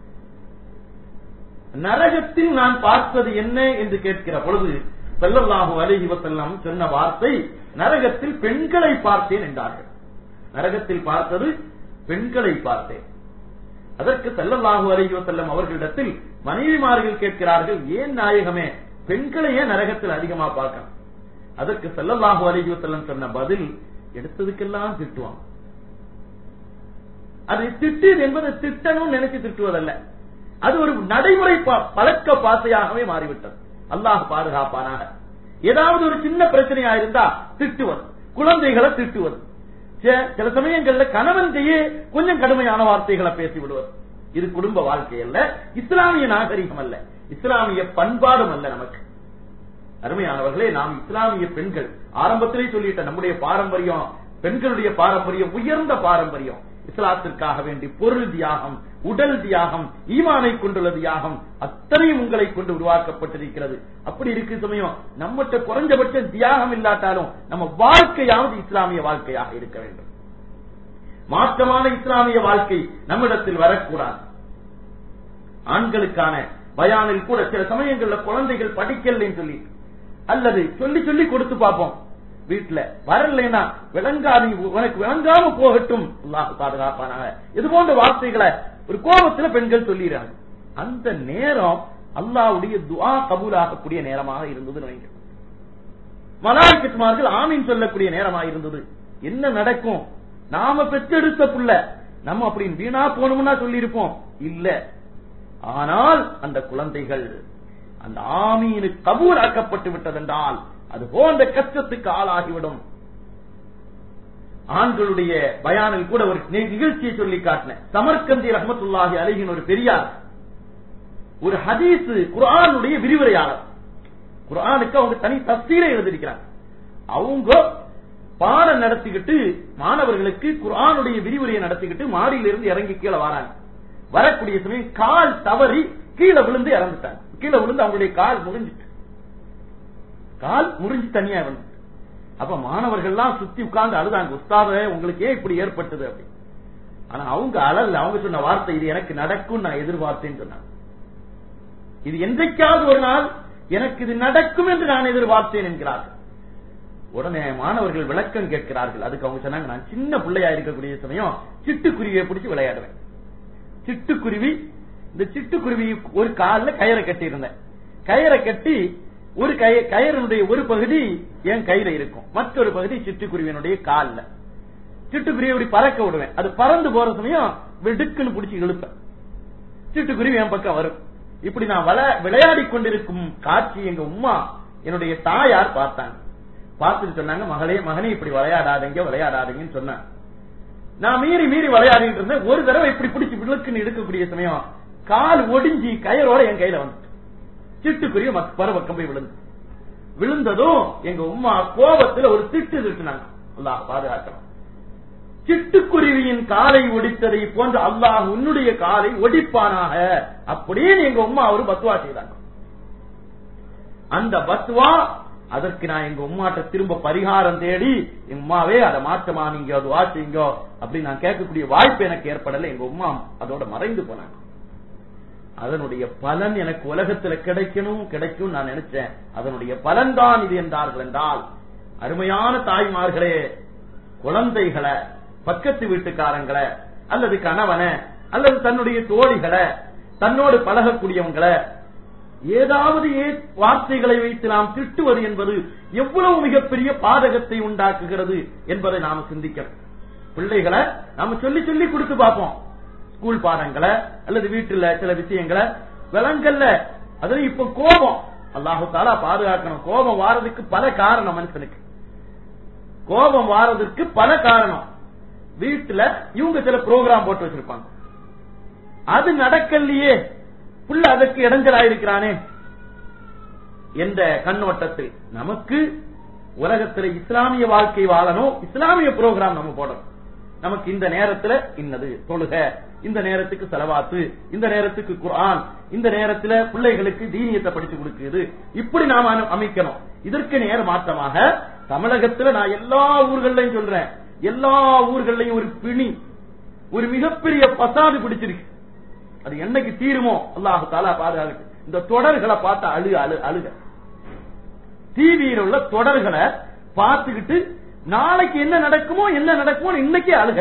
நரகத்தில் நான் பார்ப்பது என்ன என்று கேட்கிற பொழுது செல்லல்லாஹு அலைஹி வசல்லம் சொன்ன வார்த்தை நரகத்தில் பெண்களை பார்த்தேன் என்றார்கள் நரகத்தில் பார்த்தது பெண்களை பார்த்தேன் அதற்கு செல்லல்லாஹு அலைஹி வசல்லம் அவர்களிடத்தில் மனைவிமார்கள் கேட்கிறார்கள் ஏன் நாயகமே பெண்களை ஏன் நரகத்தில் அதிகமா பார்க்கணும் அதற்கு செல்லல்லாஹு அலைஹி வசல்லம் சொன்ன பதில் எடுத்ததுக்கெல்லாம் திட்டுவான் அது திட்டு என்பது திட்டணும் நினைச்சு திட்டுவதல்ல அது ஒரு நடைமுறை பழக்க பாசையாகவே மாறிவிட்டது அல்லாஹ் பாதுகாப்பானாக ஏதாவது ஒரு சின்ன பிரச்சனையா இருந்தா திட்டுவது குழந்தைகளை திட்டுவது சில சமயங்கள்ல கணவன் செய்ய கொஞ்சம் கடுமையான வார்த்தைகளை பேசி விடுவது இது குடும்ப வாழ்க்கை அல்ல இஸ்லாமிய நாகரிகம் அல்ல இஸ்லாமிய பண்பாடும் அல்ல நமக்கு அருமையானவர்களே நாம் இஸ்லாமிய பெண்கள் ஆரம்பத்திலே சொல்லிட்ட நம்முடைய பாரம்பரியம் பெண்களுடைய பாரம்பரியம் உயர்ந்த பாரம்பரியம் இஸ்லாத்திற்காக வேண்டி பொருள் தியாகம் உடல் தியாகம் ஈமானை கொண்டுள்ள தியாகம் அத்தனையும் உங்களை கொண்டு உருவாக்கப்பட்டிருக்கிறது அப்படி இருக்கு சமயம் நம்மகிட்ட குறைஞ்சபட்ச தியாகம் இல்லாட்டாலும் நம்ம வாழ்க்கையாவது இஸ்லாமிய வாழ்க்கையாக இருக்க வேண்டும் மாற்றமான இஸ்லாமிய வாழ்க்கை நம்மிடத்தில் வரக்கூடாது ஆண்களுக்கான பயானில் கூட சில சமயங்கள்ல குழந்தைகள் படிக்கலன்னு சொல்லி அல்லது சொல்லி சொல்லி கொடுத்து பார்ப்போம் வீட்டுல வரலைன்னா விளங்காது உனக்கு விளங்காம போகட்டும் பாதுகாப்பானாக இது போன்ற வார்த்தைகளை ஒரு கோபத்துல பெண்கள் சொல்லிடுறாங்க அந்த நேரம் அல்லாவுடைய துவா கபூலாகக்கூடிய நேரமாக இருந்தது நினைங்க மலாய்க்கத்துமார்கள் ஆமீன் சொல்லக்கூடிய நேரமாக இருந்தது என்ன நடக்கும் நாம பெற்றெடுத்த புள்ள நம்ம அப்படி வீணா போகணும்னா சொல்லியிருப்போம் இல்ல ஆனால் அந்த குழந்தைகள் அந்த ஆமீனு கபூல் ஆக்கப்பட்டு விட்டதென்றால் அது போன்ற கஷ்டத்துக்கு ஆளாகிவிடும் ஆண்களுடைய பயானில் கூட ஒரு நிகழ்ச்சியை சொல்லி காட்டின சமர்கந்தி ரஹமத்துல்லாஹி அலிகின் ஒரு பெரியார் ஒரு ஹதீஸ் குரானுடைய விரிவுரையாளர் குரானுக்கு அவங்க தனி தஸ்தீரை எழுதியிருக்கிறாங்க அவங்க பாடம் நடத்திக்கிட்டு மாணவர்களுக்கு குரானுடைய விரிவுரையை நடத்திக்கிட்டு மாடியிலிருந்து இறங்கி கீழே வராங்க வரக்கூடிய சமயம் கால் தவறி கீழே விழுந்து இறந்துட்டாங்க கீழே விழுந்து அவங்களுடைய கால் முறிஞ்சிட்டு கால் முறிஞ்சு தனியா வந்து அப்ப மாணவர்கள்லாம் சுத்தி உட்கார்ந்து அழுதாங்க உஸ்தாத உங்களுக்கு ஏன் இப்படி ஏற்பட்டது அப்படி ஆனா அவங்க அழல அவங்க சொன்ன வார்த்தை இது எனக்கு நடக்கும் நான் எதிர்பார்த்தேன்னு சொன்னாங்க இது என்றைக்காவது ஒரு நாள் எனக்கு இது நடக்கும் என்று நான் எதிர்பார்த்தேன் என்கிறார்கள் உடனே மாணவர்கள் விளக்கம் கேட்கிறார்கள் அதுக்கு அவங்க சொன்னாங்க நான் சின்ன பிள்ளையா இருக்கக்கூடிய சமயம் சிட்டுக்குருவியை பிடிச்சு விளையாடுவேன் சிட்டுக்குருவி இந்த சிட்டுக்குருவி ஒரு காலில் கயிறை கட்டி இருந்தேன் கயிறை கட்டி ஒரு கய- கயிறினுடைய ஒரு பகுதி என் கையில இருக்கும் மற்றொரு பகுதி சிட்டுக்குருவியினுடைய கால்ல சிட்டுக்குருவி இப்படி பறக்க விடுவேன் அது பறந்து போற சமயம் வெடுக்குன்னு பிடிச்சி இழுப்பேன் சிட்டுக்குருவி என் பக்கம் வரும் இப்படி நான் வள- விளையாடிக் கொண்டிருக்கும் காட்சி எங்க உம்மா என்னுடைய தாயார் பார்த்தாங்க பார்த்துட்டு சொன்னாங்க மகளே மகனே இப்படி விளையாடாதீங்க விளையாடாதீங்கன்னு சொன்னாங்க நான் மீறி மீறி விளையாடிட்டு இருந்தேன் ஒரு தடவை இப்படி பிடிச்சி விழுக்குன்னு எடுக்கக்கூடிய சமயம் கால் ஒடிஞ்சி கயரோட என் கையில வந்து சிட்டுக்குருவி மத்த பரபக்கம் போய் விழுந்து விழுந்ததும் எங்க உம்மா கோபத்துல ஒரு திட்டு திட்டுனாங்க அல்லாஹ் பாதுகாக்கணும் சிட்டுக்குருவியின் காலை ஒடித்ததை போன்று அல்லாஹ் உன்னுடைய காலை ஒடிப்பானாக அப்படின்னு எங்க உம்மா ஒரு பத்துவா செய்தாங்க அந்த பத்துவா அதற்கு நான் எங்க உம்மாட்ட திரும்ப பரிகாரம் தேடி எங்க உம்மாவே அதை மாற்றமா நீங்க அது வாசிங்க அப்படி நான் கேட்கக்கூடிய வாய்ப்பு எனக்கு ஏற்படல எங்க உம்மா அதோட மறைந்து போனாங்க அதனுடைய பலன் எனக்கு உலகத்துல கிடைக்கணும் கிடைக்கும் நான் நினைச்சேன் அதனுடைய பலன் தான் இது என்றார்கள் என்றால் அருமையான தாய்மார்களே குழந்தைகளை பக்கத்து வீட்டுக்காரங்களை அல்லது கணவனை அல்லது தன்னுடைய தோழிகளை தன்னோடு பழகக்கூடியவங்களை ஏதாவது ஏ- வார்த்தைகளை வைத்து நாம் திட்டுவது என்பது எவ்வளவு மிகப்பெரிய பாதகத்தை உண்டாக்குகிறது என்பதை நாம் சிந்திக்கணும் பிள்ளைகளை நாம சொல்லி சொல்லி கொடுத்து பார்ப்போம் ஸ்கூல் பாடங்களை அல்லது வீட்டுல சில விஷயங்களை விலங்கல்ல அது இப்ப கோபம் அல்லாஹு தாலா பாதுகாக்கணும் கோபம் வாரதுக்கு பல காரணம் மனுஷனுக்கு கோபம் வாரதற்கு பல காரணம் வீட்டுல இவங்க சில ப்ரோக்ராம் போட்டு வச்சிருப்பாங்க அது நடக்கலையே புள்ள அதற்கு இடைஞ்சலாயிருக்கிறானே என்ற கண்ணோட்டத்தில் நமக்கு உலகத்துல இஸ்லாமிய வாழ்க்கை வாழணும் இஸ்லாமிய ப்ரோக்ராம் நம்ம போடணும் நமக்கு இந்த நேரத்துல இன்னது தொழுக இந்த நேரத்துக்கு செலவாத்து இந்த நேரத்துக்கு குர்ஆன் இந்த நேரத்துல பிள்ளைகளுக்கு தீனியத்தை படிச்சு கொடுக்குது இப்படி நாம அனு- அமைக்கணும் இதற்கு நேர மாற்றமாக தமிழகத்துல நான் எல்லா ஊர்களையும் சொல்றேன் எல்லா ஊர்களையும் ஒரு பிணி ஒரு மிகப்பெரிய பசாது பிடிச்சிருக்கு அது என்னைக்கு தீருமோ அல்லாஹு தாலா பாதுகாக்கு இந்த தொடர்களை பார்த்து அழு அழு அழுக டிவியில் உள்ள தொடர்களை பார்த்துக்கிட்டு நாளைக்கு என்ன நடக்குமோ என்ன நடக்குமோ இன்னைக்கே அழுக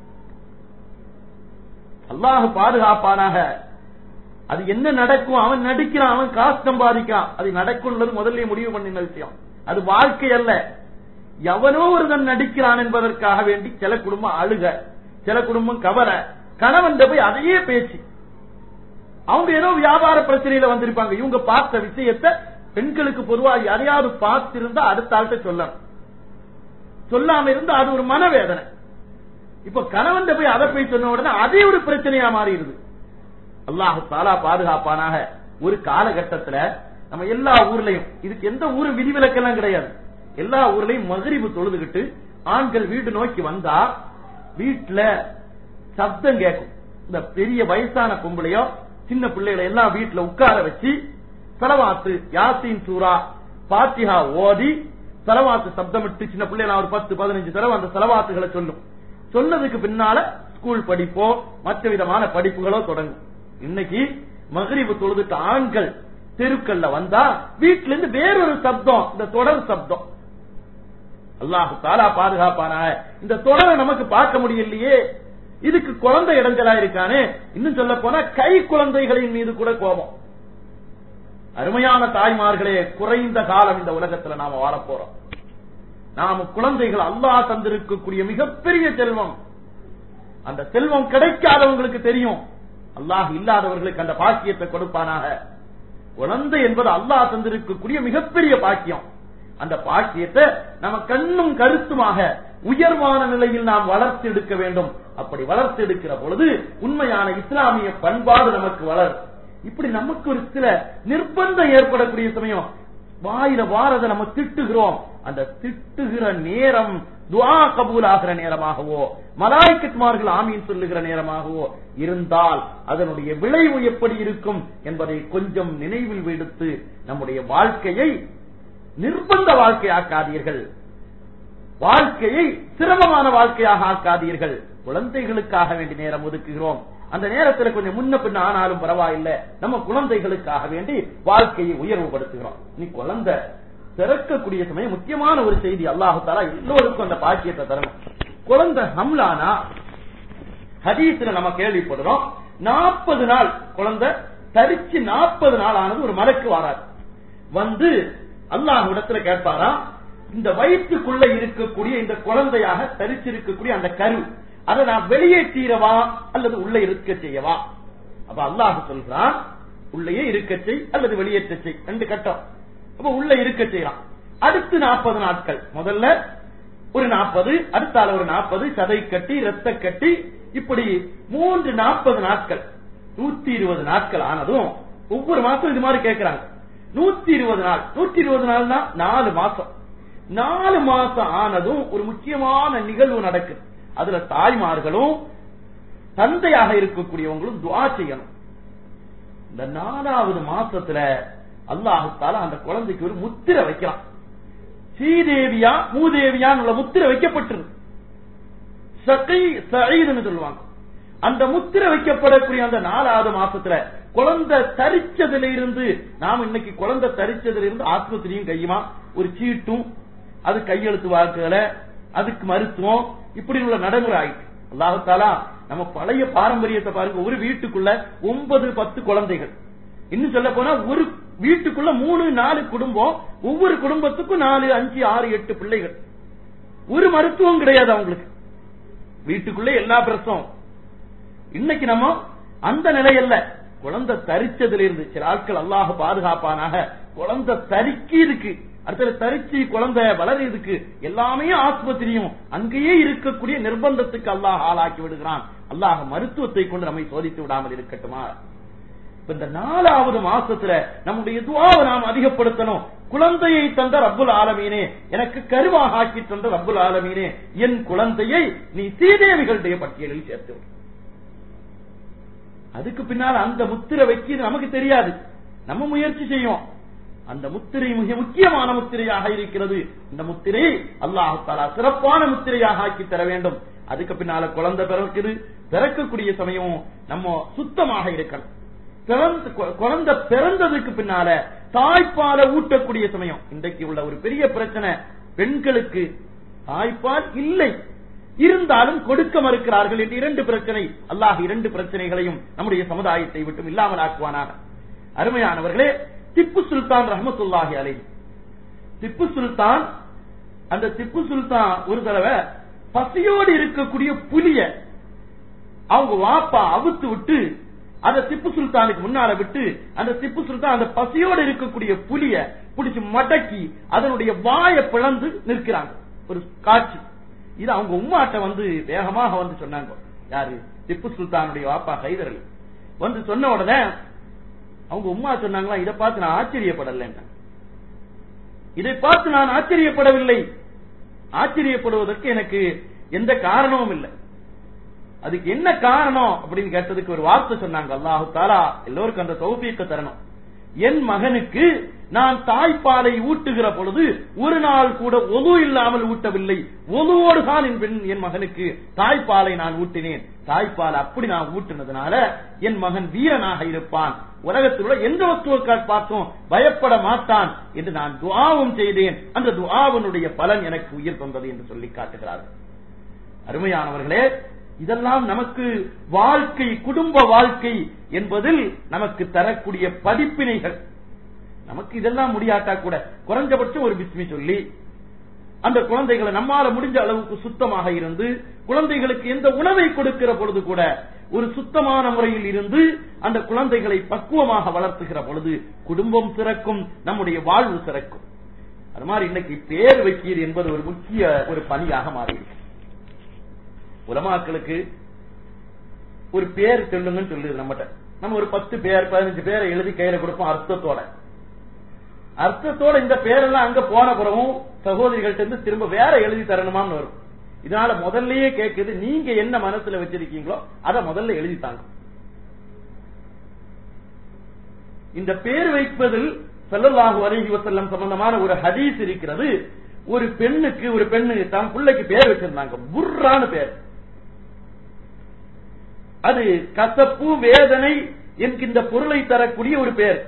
அல்லாஹ் பாதுகாப்பானாக அது என்ன நடக்கும் அவன் நடிக்கிறான் அவன் காசு சம்பாதிக்கிறான் அது நடக்கும்ன்றது முதல்ல முடிவு பண்ணின விஷயம் அது வாழ்க்கை அல்ல எவனோ ஒருவன் நடிக்கிறான் என்பதற்காக வேண்டி சில குடும்பம் அழுக சில குடும்பம் கவர கணவன் போய் அதையே பேச்சு அவங்க ஏதோ வியாபார பிரச்சனையில வந்திருப்பாங்க இவங்க பார்த்த விஷயத்தை பெண்களுக்கு பொதுவா யாரையாவது பார்த்திருந்தா அடுத்த ஆள்கிட்ட சொல்லணும் சொல்லாம இருந்தா அது ஒரு மனவேதனை இப்ப கணவன் போய் அதை போய் சொன்ன உடனே அதே ஒரு பிரச்சனையா மாறிடுது அல்லாஹு தாலா பாதுகாப்பானாக ஒரு காலகட்டத்துல நம்ம எல்லா ஊர்லயும் இதுக்கு எந்த ஊரு விதிவிலக்கெல்லாம் கிடையாது எல்லா ஊர்லயும் மகரிபு தொழுதுகிட்டு ஆண்கள் வீடு நோக்கி வந்தா வீட்டுல சப்தம் கேட்கும் இந்த பெரிய வயசான பொம்பளையோ சின்ன பிள்ளைகளை எல்லாம் வீட்டுல உட்கார வச்சு செலவாத்து யாசின் சூரா பாத்திஹா ஓதி செலவாத்து சப்தமிட்டு சின்ன பிள்ளைகள் ஒரு பத்து பதினஞ்சு தடவை அந்த செலவாத்துகளை சொல்லும் சொன்னதுக்கு பின்னால ஸ்கூல் படிப்போ மற்ற விதமான படிப்புகளோ தொடங்கும் இன்னைக்கு மகரிபு தொழுதுட்டு ஆண்கள் தெருக்கள்ல வந்தா வீட்டுல இருந்து வேறொரு சப்தம் இந்த தொடர் சப்தம் அல்லாஹு தாலா பாதுகாப்பானாக இந்த தொடரை நமக்கு பார்க்க முடியலையே இதுக்கு குழந்தை இடைஞ்சலா இருக்கானே இன்னும் சொல்ல போனா கை குழந்தைகளின் மீது கூட கோபம் அருமையான தாய்மார்களே குறைந்த காலம் இந்த உலகத்துல நாம வாழப் போறோம் நாம குழந்தைகள் அல்லாஹ் தந்திருக்கக்கூடிய மிகப்பெரிய செல்வம் அந்த செல்வம் கிடைக்காதவங்களுக்கு தெரியும் அல்லாஹ் இல்லாதவர்களுக்கு அந்த பாக்கியத்தை கொடுப்பானாக குழந்தை என்பது அல்லாஹ் தந்திருக்கக்கூடிய மிகப்பெரிய பாக்கியம் அந்த பாக்கியத்தை நம்ம கண்ணும் கருத்துமாக உயர்வான நிலையில் நாம் வளர்த்து எடுக்க வேண்டும் அப்படி வளர்த்து எடுக்கிற பொழுது உண்மையான இஸ்லாமிய பண்பாடு நமக்கு வளரும் இப்படி நமக்கு ஒரு சில நிர்பந்தம் ஏற்படக்கூடிய சமயம் வாயில வாரத நம்ம திட்டுகிறோம் அந்த திட்டுகிற நேரம் துஆ கபூல் ஆகிற நேரமாகவோ மலாய்க்கத்மார்கள் ஆமீன் சொல்லுகிற நேரமாகவோ இருந்தால் அதனுடைய விளைவு எப்படி இருக்கும் என்பதை கொஞ்சம் நினைவில் விடுத்து நம்முடைய வாழ்க்கையை நிர்பந்த வாழ்க்கையாக்காதீர்கள் வாழ்க்கையை சிரமமான வாழ்க்கையாக ஆக்காதீர்கள் குழந்தைகளுக்காக வேண்டி நேரம் ஒதுக்குகிறோம் அந்த நேரத்தில் கொஞ்சம் முன்ன பின்ன ஆனாலும் பரவாயில்லை நம்ம குழந்தைகளுக்காக வேண்டி வாழ்க்கையை உயர்வுபடுத்துகிறோம் நீ குழந்தை பிறக்கக்கூடிய சமயம் முக்கியமான ஒரு செய்தி அல்லாஹு தாலா எல்லோருக்கும் அந்த பாக்கியத்தை தரணும் குழந்தை ஹம்லானா ஹதீஸ்ல நம்ம கேள்விப்படுறோம் நாற்பது நாள் குழந்தை தரிச்சு நாற்பது நாள் ஆனது ஒரு மலைக்கு வராது வந்து அல்லாஹ் இடத்துல கேட்பாரா இந்த வயிற்றுக்குள்ள இருக்கக்கூடிய இந்த குழந்தையாக தரிச்சிருக்கக்கூடிய அந்த கரு அதை நான் வெளியேற்றவா அல்லது உள்ள இருக்க செய்யவா அப்ப அல்லாஹ் சொல்றான் உள்ளேயே இருக்க செய் அல்லது வெளியேற்ற செய் ரெண்டு கட்டம் அப்ப உள்ள இருக்க செய்யலாம் அடுத்து நாற்பது நாட்கள் முதல்ல ஒரு நாற்பது அடுத்தால ஒரு நாற்பது சதை கட்டி ரத்த கட்டி இப்படி மூன்று நாற்பது நாட்கள் நூத்தி இருபது நாட்கள் ஆனதும் ஒவ்வொரு மாசம் இது மாதிரி கேட்கிறாங்க நூத்தி இருபது நாள் நூத்தி இருபது நாள்னா நாலு மாசம் நாலு மாசம் ஆனதும் ஒரு முக்கியமான நிகழ்வு நடக்குது அதுல தாய்மார்களும் தந்தையாக இருக்கக்கூடியவங்களும் துவா செய்யணும் இந்த நாலாவது மாசத்துல அல்லாஹுத்தால அந்த குழந்தைக்கு ஒரு முத்திரை வைக்கலாம் ஸ்ரீதேவியா மூதேவியான்னு உள்ள முத்திரை வைக்கப்பட்டிருக்கு சகை சயீதுன்னு சொல்லுவாங்க அந்த முத்திரை வைக்கப்படக்கூடிய அந்த நாலாவது மாசத்துல குழந்தை தரிச்சதுல இருந்து நாம் இன்னைக்கு குழந்தை தரிச்சதுல இருந்து ஆஸ்பத்திரியும் கையுமா ஒரு சீட்டும் அது கையெழுத்து வாக்குகளை அதுக்கு மருத்துவம் இப்படி உள்ள நடைமுறை ஆயிட்டு அல்லாஹாலா நம்ம பழைய பாரம்பரியத்தை பாருங்க ஒரு வீட்டுக்குள்ள ஒன்பது பத்து குழந்தைகள் இன்னும் சொல்ல போனா ஒரு வீட்டுக்குள்ள மூணு நாலு குடும்பம் ஒவ்வொரு குடும்பத்துக்கும் நாலு அஞ்சு ஆறு எட்டு பிள்ளைகள் ஒரு மருத்துவம் கிடையாது அவங்களுக்கு வீட்டுக்குள்ளே எல்லா பிரசவம் இன்னைக்கு நம்ம அந்த நிலையல்ல குழந்தை தரிச்சதுல இருந்து சில ஆட்கள் அல்லாஹ் பாதுகாப்பானாக குழந்தை தரிக்கி இருக்கு அடுத்தது தரிச்சு குழந்தை வளர்றதுக்கு எல்லாமே ஆஸ்பத்திரியும் அங்கேயே இருக்கக்கூடிய நிர்பந்தத்துக்கு அல்லாஹ் ஆளாக்கி விடுகிறான் அல்லாஹ் மருத்துவத்தை கொண்டு நம்மை சோதித்து விடாமல் இருக்கட்டுமா இந்த நாலாவது மாசத்துல நம்முடைய துவாவை நாம் அதிகப்படுத்தணும் குழந்தையை தந்த ரப்புல் ஆலமீனே எனக்கு கருவாக ஆக்கி தந்த ரப்புல் ஆலமீனே என் குழந்தையை நீ சீதேவிகளுடைய பட்டியலில் சேர்த்து விடு அதுக்கு பின்னால் அந்த முத்திரை வைக்கிறது நமக்கு தெரியாது நம்ம முயற்சி செய்யும் அந்த முத்திரை மிக முக்கியமான முத்திரையாக இருக்கிறது இந்த முத்திரை அல்லாஹு தாலா சிறப்பான முத்திரையாக ஆக்கி தர வேண்டும் அதுக்கு பின்னால குழந்தை பிறக்குது பிறக்கக்கூடிய சமயம் நம்ம சுத்தமாக இருக்கணும் பிறந்த குழந்தை பிறந்ததுக்கு பின்னால தாய்ப்பாலை ஊட்டக்கூடிய சமயம் இன்றைக்கு உள்ள ஒரு பெரிய பிரச்சனை பெண்களுக்கு தாய்ப்பால் இல்லை இருந்தாலும் கொடுக்க மறுக்கிறார்கள் என்று இரண்டு பிரச்சனை அல்லாஹ் இரண்டு பிரச்சனைகளையும் நம்முடைய சமுதாயத்தை விட்டும் இல்லாமல் ஆக்குவானாக அருமையானவர்களே திப்பு சுல்தான் ரஹமத்துல்லாஹி அலை திப்பு சுல்தான் அந்த திப்பு சுல்தான் ஒரு தடவை பசியோடு இருக்கக்கூடிய புலிய அவங்க வாப்பா அவுத்து விட்டு அந்த திப்பு சுல்தானுக்கு முன்னால விட்டு அந்த திப்பு சுல்தான் அந்த பசியோடு இருக்கக்கூடிய புலிய பிடிச்சு மடக்கி அதனுடைய வாயை பிளந்து நிற்கிறாங்க ஒரு காட்சி இது அவங்க உம்மாட்ட வந்து வேகமாக வந்து சொன்னாங்க யாரு திப்பு சுல்தானுடைய வாப்பா ஹைதர் அலி வந்து சொன்ன உடனே அவங்க உம்மா சொன்னாங்களா இதை பார்த்து நான் ஆச்சரியப்படல இதை பார்த்து நான் ஆச்சரியப்படவில்லை ஆச்சரியப்படுவதற்கு எனக்கு எந்த காரணமும் இல்லை அதுக்கு என்ன காரணம் அப்படின்னு கேட்டதுக்கு ஒரு வார்த்தை சொன்னாங்க அல்லாஹு தாலா எல்லோருக்கும் அந்த தௌபியத்தை தரணும் என் மகனுக்கு நான் தாய்ப்பாலை ஊட்டுகிற பொழுது ஒரு நாள் கூட ஒது இல்லாமல் ஊட்டவில்லை ஒதுவோடு தான் என் பெண் என் மகனுக்கு தாய்ப்பாலை நான் ஊட்டினேன் தாய்ப்பால் அப்படி நான் ஊட்டினதுனால என் மகன் வீரனாக இருப்பான் உலகத்தில் உள்ள எந்த வஸ்துவை பார்த்தும் பயப்பட மாட்டான் என்று நான் துவாவும் செய்தேன் அந்த துவாவனுடைய பலன் எனக்கு உயிர் தந்தது என்று சொல்லி காட்டுகிறார்கள் அருமையானவர்களே இதெல்லாம் நமக்கு வாழ்க்கை குடும்ப வாழ்க்கை என்பதில் நமக்கு தரக்கூடிய படிப்பினைகள் நமக்கு இதெல்லாம் முடியாட்டா கூட குறைஞ்சபட்சம் ஒரு பிஸ்மி சொல்லி அந்த குழந்தைகளை நம்மால முடிஞ்ச அளவுக்கு சுத்தமாக இருந்து குழந்தைகளுக்கு எந்த உணவை கொடுக்கிற பொழுது கூட ஒரு சுத்தமான முறையில் இருந்து அந்த குழந்தைகளை பக்குவமாக வளர்த்துகிற பொழுது குடும்பம் சிறக்கும் நம்முடைய வாழ்வு சிறக்கும் அது மாதிரி இன்னைக்கு பேர் வைக்கிறது என்பது ஒரு முக்கிய ஒரு பணியாக மாறியிருக்கு உலமாக்களுக்கு ஒரு பேர் சொல்லுங்கன்னு சொல்லுது நம்மகிட்ட நம்ம ஒரு பத்து பேர் பதினஞ்சு பேரை எழுதி கையில கொடுப்போம் அர்த்தத்தோட அர்த்தத்தோட இந்த பேரெல்லாம் அங்க போன பிறகும் சகோதரிகள்ட்ட இருந்து திரும்ப வேற எழுதி தரணுமான்னு வரும் இதனால முதல்லயே கேக்குது நீங்க என்ன மனசுல வச்சிருக்கீங்களோ அதை முதல்ல எழுதி தாங்க இந்த பேர் வைப்பதில் ஸல்லல்லாஹு அலைஹி வஸல்லம் சம்பந்தமான ஒரு ஹதீஸ் இருக்கிறது ஒரு பெண்ணுக்கு ஒரு பெண்ணு தான் பிள்ளைக்கு பேர் வச்சிருந்தாங்க புர்ரான பேர் அது கசப்பு வேதனை என்கின்ற பொருளை தரக்கூடிய ஒரு பேர்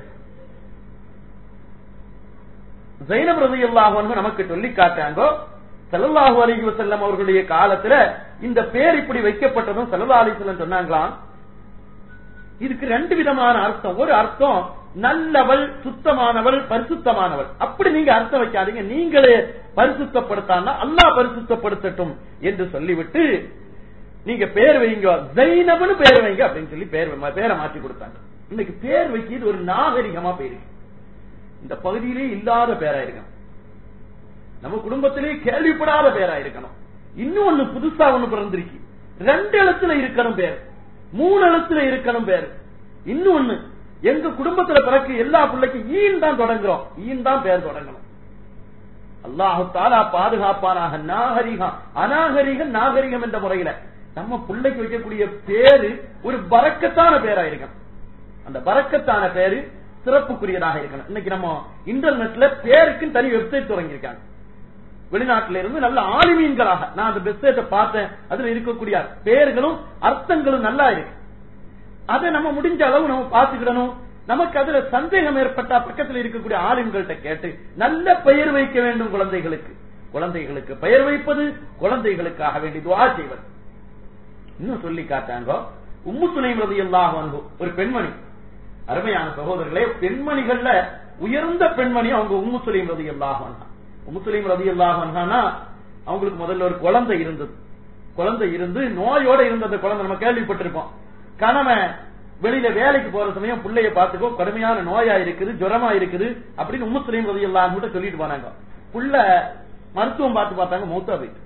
ஜைனப் ரலியல்லாஹு அன்ஹு நமக்கு சொல்லி காட்டாங்க ஸல்லல்லாஹு அலைஹி வஸல்லம் அவர்களுடைய காலத்துல இந்த பேர் இப்படி வைக்கப்பட்டதும் ஸல்லல்லாஹு அலைஹி வஸல்லம் சொன்னாங்களாம் இதுக்கு ரெண்டு விதமான அர்த்தம் ஒரு அர்த்தம் நல்லவள் சுத்தமானவள் பரிசுத்தமானவள் அப்படி நீங்க அர்த்தம் வைக்காதீங்க நீங்களே பரிசுத்தப்படுத்தானா அல்லாஹ் பரிசுத்தப்படுத்தட்டும் என்று சொல்லிவிட்டு நீங்க பேர் வைங்க ஜைனப்னு பேர் வைங்க அப்படின்னு சொல்லி பேர் பேரை மாற்றி கொடுத்தாங்க இன்னைக்கு பேர் வைக்கிறது ஒரு நாகரிகமா போயிருக்கு இந்த பகுதியிலே இல்லாத பேரா இருக்கணும் நம்ம குடும்பத்திலே கேள்விப்படாத பேரா இருக்கணும் இன்னும் ஒண்ணு புதுசா ஒண்ணு பிறந்திருக்கு ரெண்டு எழுத்துல இருக்கணும் பேர் மூணு எழுத்துல இருக்கணும் பேர் இன்னும் ஒண்ணு எங்க குடும்பத்துல பிறகு எல்லா பிள்ளைக்கும் ஈன் தான் தொடங்குறோம் ஈன் தான் பேர் தொடங்கணும் அல்லாஹு தாலா பாதுகாப்பானாக நாகரிகம் அநாகரிகம் நாகரிகம் என்ற முறையில நம்ம பிள்ளைக்கு வைக்கக்கூடிய பேரு ஒரு பறக்கத்தான பேரா இருக்கணும் அந்த பறக்கத்தான பேரு சிறப்புக்குரியதாக இருக்கணும் இன்னைக்கு நம்ம இன்டர்நெட்ல பேருக்கு தனி வெப்சைட் தொடங்கியிருக்காங்க வெளிநாட்டில இருந்து நல்ல ஆளுமீன்களாக நான் அந்த வெப்சைட்டை பார்த்தேன் அதுல இருக்கக்கூடிய பேர்களும் அர்த்தங்களும் நல்லா இருக்கு அதை நம்ம முடிஞ்ச அளவு நம்ம பார்த்துக்கிடணும் நமக்கு அதுல சந்தேகம் ஏற்பட்டா பக்கத்தில் இருக்கக்கூடிய ஆளுங்கள்ட்ட கேட்டு நல்ல பெயர் வைக்க வேண்டும் குழந்தைகளுக்கு குழந்தைகளுக்கு பெயர் வைப்பது குழந்தைகளுக்காக வேண்டி துவா செய்வது இன்னும் சொல்லி காட்டாங்க உம்மு துணை எல்லாம் ஒரு பெண்மணி அருமையான சகோதரர்களே பெண்மணிகள்ல உயர்ந்த பெண்மணி அவங்க உம்மு சுலைம் ரதி அல்லாஹ் உம்மு சுலைம் ரதி அல்லாஹ் அவங்களுக்கு முதல்ல ஒரு குழந்தை இருந்தது குழந்தை இருந்து நோயோட இருந்த அந்த குழந்தை நம்ம கேள்விப்பட்டிருப்போம் கணவன் வெளியில வேலைக்கு போற சமயம் பிள்ளைய பாத்துக்கோ கடுமையான நோயா இருக்குது ஜுரமா இருக்குது அப்படின்னு உம்மு சுலைம் ரதி அல்லாஹ் கூட சொல்லிட்டு போனாங்க புள்ள மருத்துவம் பார்த்து பார்த்தாங்க மூத்தா போயிட்டு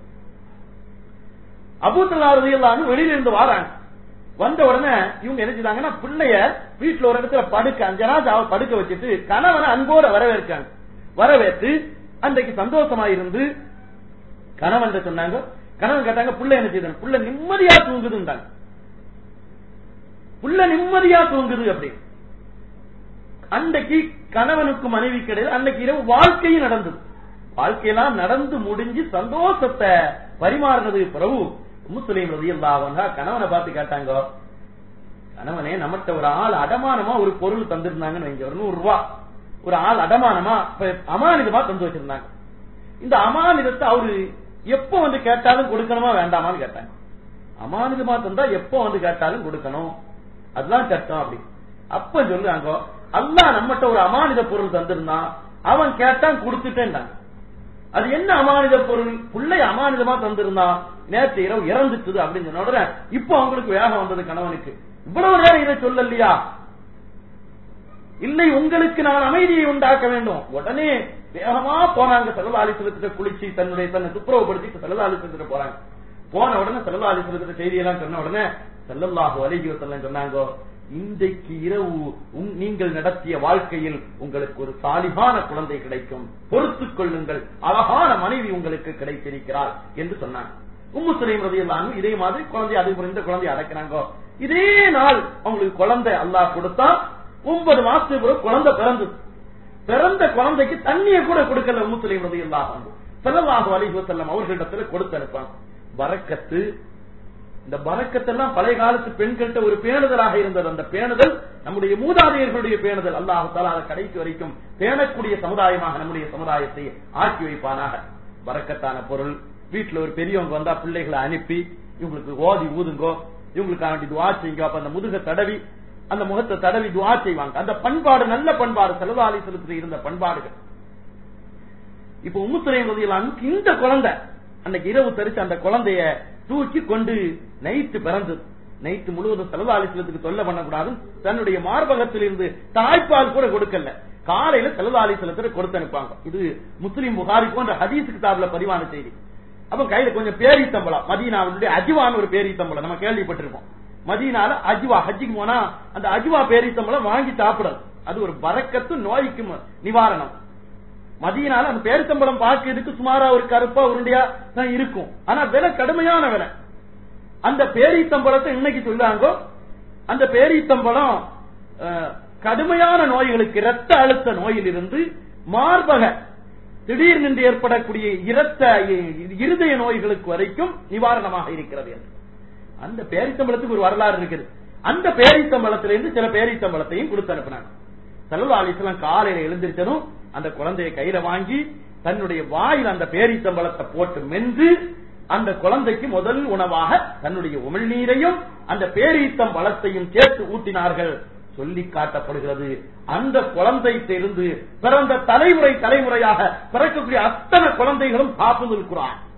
அபூத்தல்லா ரதி அல்லாஹ் வெளியில இருந்து வாராங்க வந்த உடனே இவங்க என்ன செய்தாங்கன்னா பிள்ளைய வீட்டுல ஒரு இடத்துல படுக்க அஞ்சு நாள் அவ படுக்க வச்சுட்டு கணவனை அன்போட வரவேற்காங்க வரவேற்று அன்றைக்கு சந்தோஷமா இருந்து கணவன் சொன்னாங்க கணவன் கேட்டாங்க புள்ள என்ன செய்தாங்க புள்ள நிம்மதியா தூங்குதுன்றாங்க புள்ள நிம்மதியா தூங்குது அப்படி அன்றைக்கு கணவனுக்கு மனைவி கிடையாது அன்னைக்கு இரவு வாழ்க்கையும் நடந்தது வாழ்க்கையெல்லாம் நடந்து முடிஞ்சு சந்தோஷத்தை பரிமாறினது பிரபு முஸ்லீம் ரதியல்லாவங்க கணவனை பார்த்து கேட்டாங்க கணவனே நம்மகிட்ட ஒரு ஆள் அடமானமா ஒரு பொருள் தந்திருந்தாங்கன்னு வைங்க ஒரு நூறு ரூபா ஒரு ஆள் அடமானமா அமானிதமா தந்து வச்சிருந்தாங்க இந்த அமானிதத்தை அவரு எப்ப வந்து கேட்டாலும் கொடுக்கணுமா வேண்டாமான்னு கேட்டாங்க அமானிதமா தந்தா எப்ப வந்து கேட்டாலும் கொடுக்கணும் அதுதான் சட்டம் அப்படி அப்ப சொல்லுறாங்க அல்லா நம்மகிட்ட ஒரு அமானித பொருள் தந்திருந்தான் அவன் கேட்டான் கொடுத்துட்டேன் அது என்ன அமானித பொருள் பிள்ளை அமானிதமா தந்திருந்தான் நேற்று இரவு இறந்துச்சுது அப்படின்னு சொன்ன உடனே இப்போ அவங்களுக்கு வேகம் வந்தது கணவனுக்கு இவ்வளவு நேரம் இதை சொல்லலையா இல்லை உங்களுக்கு நான் அமைதியை உண்டாக்க வேண்டும் உடனே வேகமா போனாங்க செலவாலிசலத்திட்ட குளிச்சு தன்னுடைய தன்னை துப்புரவுப்படுத்தி செலவாலிசலத்திட்ட போறாங்க போன உடனே செலவாலிசலத்திட்ட செய்தியெல்லாம் சொன்ன உடனே செல்லல்லாஹு அழகி சொன்னாங்க இன்றைக்கு இரவு நீங்கள் நடத்திய வாழ்க்கையில் உங்களுக்கு ஒரு சாலிகான குழந்தை கிடைக்கும் பொறுத்துக் கொள்ளுங்கள் அழகான மனைவி உங்களுக்கு கிடைத்திருக்கிறார் என்று சொன்னாங்க உம்மு சுலைம் ரதி எல்லாரும் இதே மாதிரி குழந்தை அது புரிந்த குழந்தை அடைக்கிறாங்க இதே நாள் அவங்களுக்கு குழந்தை அல்லாஹ் கொடுத்தா ஒன்பது மாசத்துக்கு பிறகு குழந்தை பிறந்தது பிறந்த குழந்தைக்கு தண்ணிய கூட கொடுக்கல உம்மு சுலைம் ரதி எல்லாம் செல்லல்லாஹு அலிஹு செல்லம் அவர்களிடத்துல கொடுத்து அனுப்பாங்க வரக்கத்து இந்த பறக்கத்தெல்லாம் பழைய காலத்து பெண்கள்கிட்ட ஒரு பேணுதலாக இருந்தது அந்த பேணுதல் நம்முடைய மூதாதையர்களுடைய பேணுதல் அல்லாஹால அதை கடைசி வரைக்கும் பேணக்கூடிய சமுதாயமாக நம்முடைய சமுதாயத்தை ஆக்கி வைப்பானாக பறக்கத்தான பொருள் வீட்டுல ஒரு பெரியவங்க வந்தா பிள்ளைகளை அனுப்பி இவங்களுக்கு ஓதி ஊதுங்கோ இவங்களுக்காக வேண்டி துவா செய்யுங்க அப்ப அந்த முதுக தடவி அந்த முகத்தை தடவி துவா செய்வாங்க அந்த பண்பாடு நல்ல பண்பாடு செலவாலி செலுத்தி இருந்த பண்பாடுகள் இப்ப உம்முத்துறை முதலானுக்கு இந்த குழந்தை அன்னைக்கு இரவு தரிச்சு அந்த குழந்தைய தூக்கி கொண்டு நைட்டு பிறந்தது நைட்டு முழுவதும் செலவாலிசலத்துக்கு தொல்லை பண்ணக்கூடாது தன்னுடைய மார்பகத்தில் இருந்து தாய்ப்பால் கூட கொடுக்கல காலையில செலவாலிசலத்துல கொடுத்து அனுப்பாங்க இது முஸ்லீம் புகாரி போன்ற ஹதீஸ் கிதாப்ல பதிவான செய்தி அப்ப கையில கொஞ்சம் பேரித்தம்பளம் மதீனாவுடைய அஜிவான்னு ஒரு பேரித்தம்பளம் நம்ம கேள்விப்பட்டிருப்போம் மதீனால அஜிவா ஹஜ்ஜிக்கு போனா அந்த அஜிவா பேரித்தம்பளம் வாங்கி சாப்பிடணும் அது ஒரு பறக்கத்து நோய்க்கு நிவாரணம் மதியனால அந்த பேரித்தம்பளம் பார்க்கிறதுக்கு சுமாரா ஒரு கருப்பா உருண்டையா தான் இருக்கும் ஆனா விலை கடுமையான விலை அந்த பேரித்தம்பளத்தை இன்னைக்கு சொல்றாங்க அந்த பேரித்தம்பளம் அஹ், கடுமையான நோய்களுக்கு இரத்த அழுத்த நோயிலிருந்து மார்பக திடீர்னு ஏற்படக்கூடிய இரத்த இருதய நோய்களுக்கு வரைக்கும் நிவாரணமாக இருக்கிறது என்று அந்த பேரித்தம்பளத்துக்கு ஒரு வரலாறு இருக்குது அந்த பேரித்தம்பளத்திலிருந்து சில பேரித்தம்பளத்தையும் கொடுத்து அனுப்பினாங்க சல்லா அலிஸ்லாம் காலையில எழுந்திருச்சதும் அந்த குழந்தையை கையில வாங்கி தன்னுடைய வாயில் அந்த பேரித்தம்பளத்தை போட்டு மென்று அந்த குழந்தைக்கு முதல் உணவாக தன்னுடைய உமிழ்நீரையும் அந்த பேரீத்தம் பழத்தையும் சேர்த்து ஊட்டினார்கள் சொல்லி காட்டப்படுகிறது அந்த குழந்தை இருந்து பிறந்த தலைமுறை தலைமுறையாக பிறக்கக்கூடிய அத்தனை குழந்தைகளும் காப்புதல் குரான்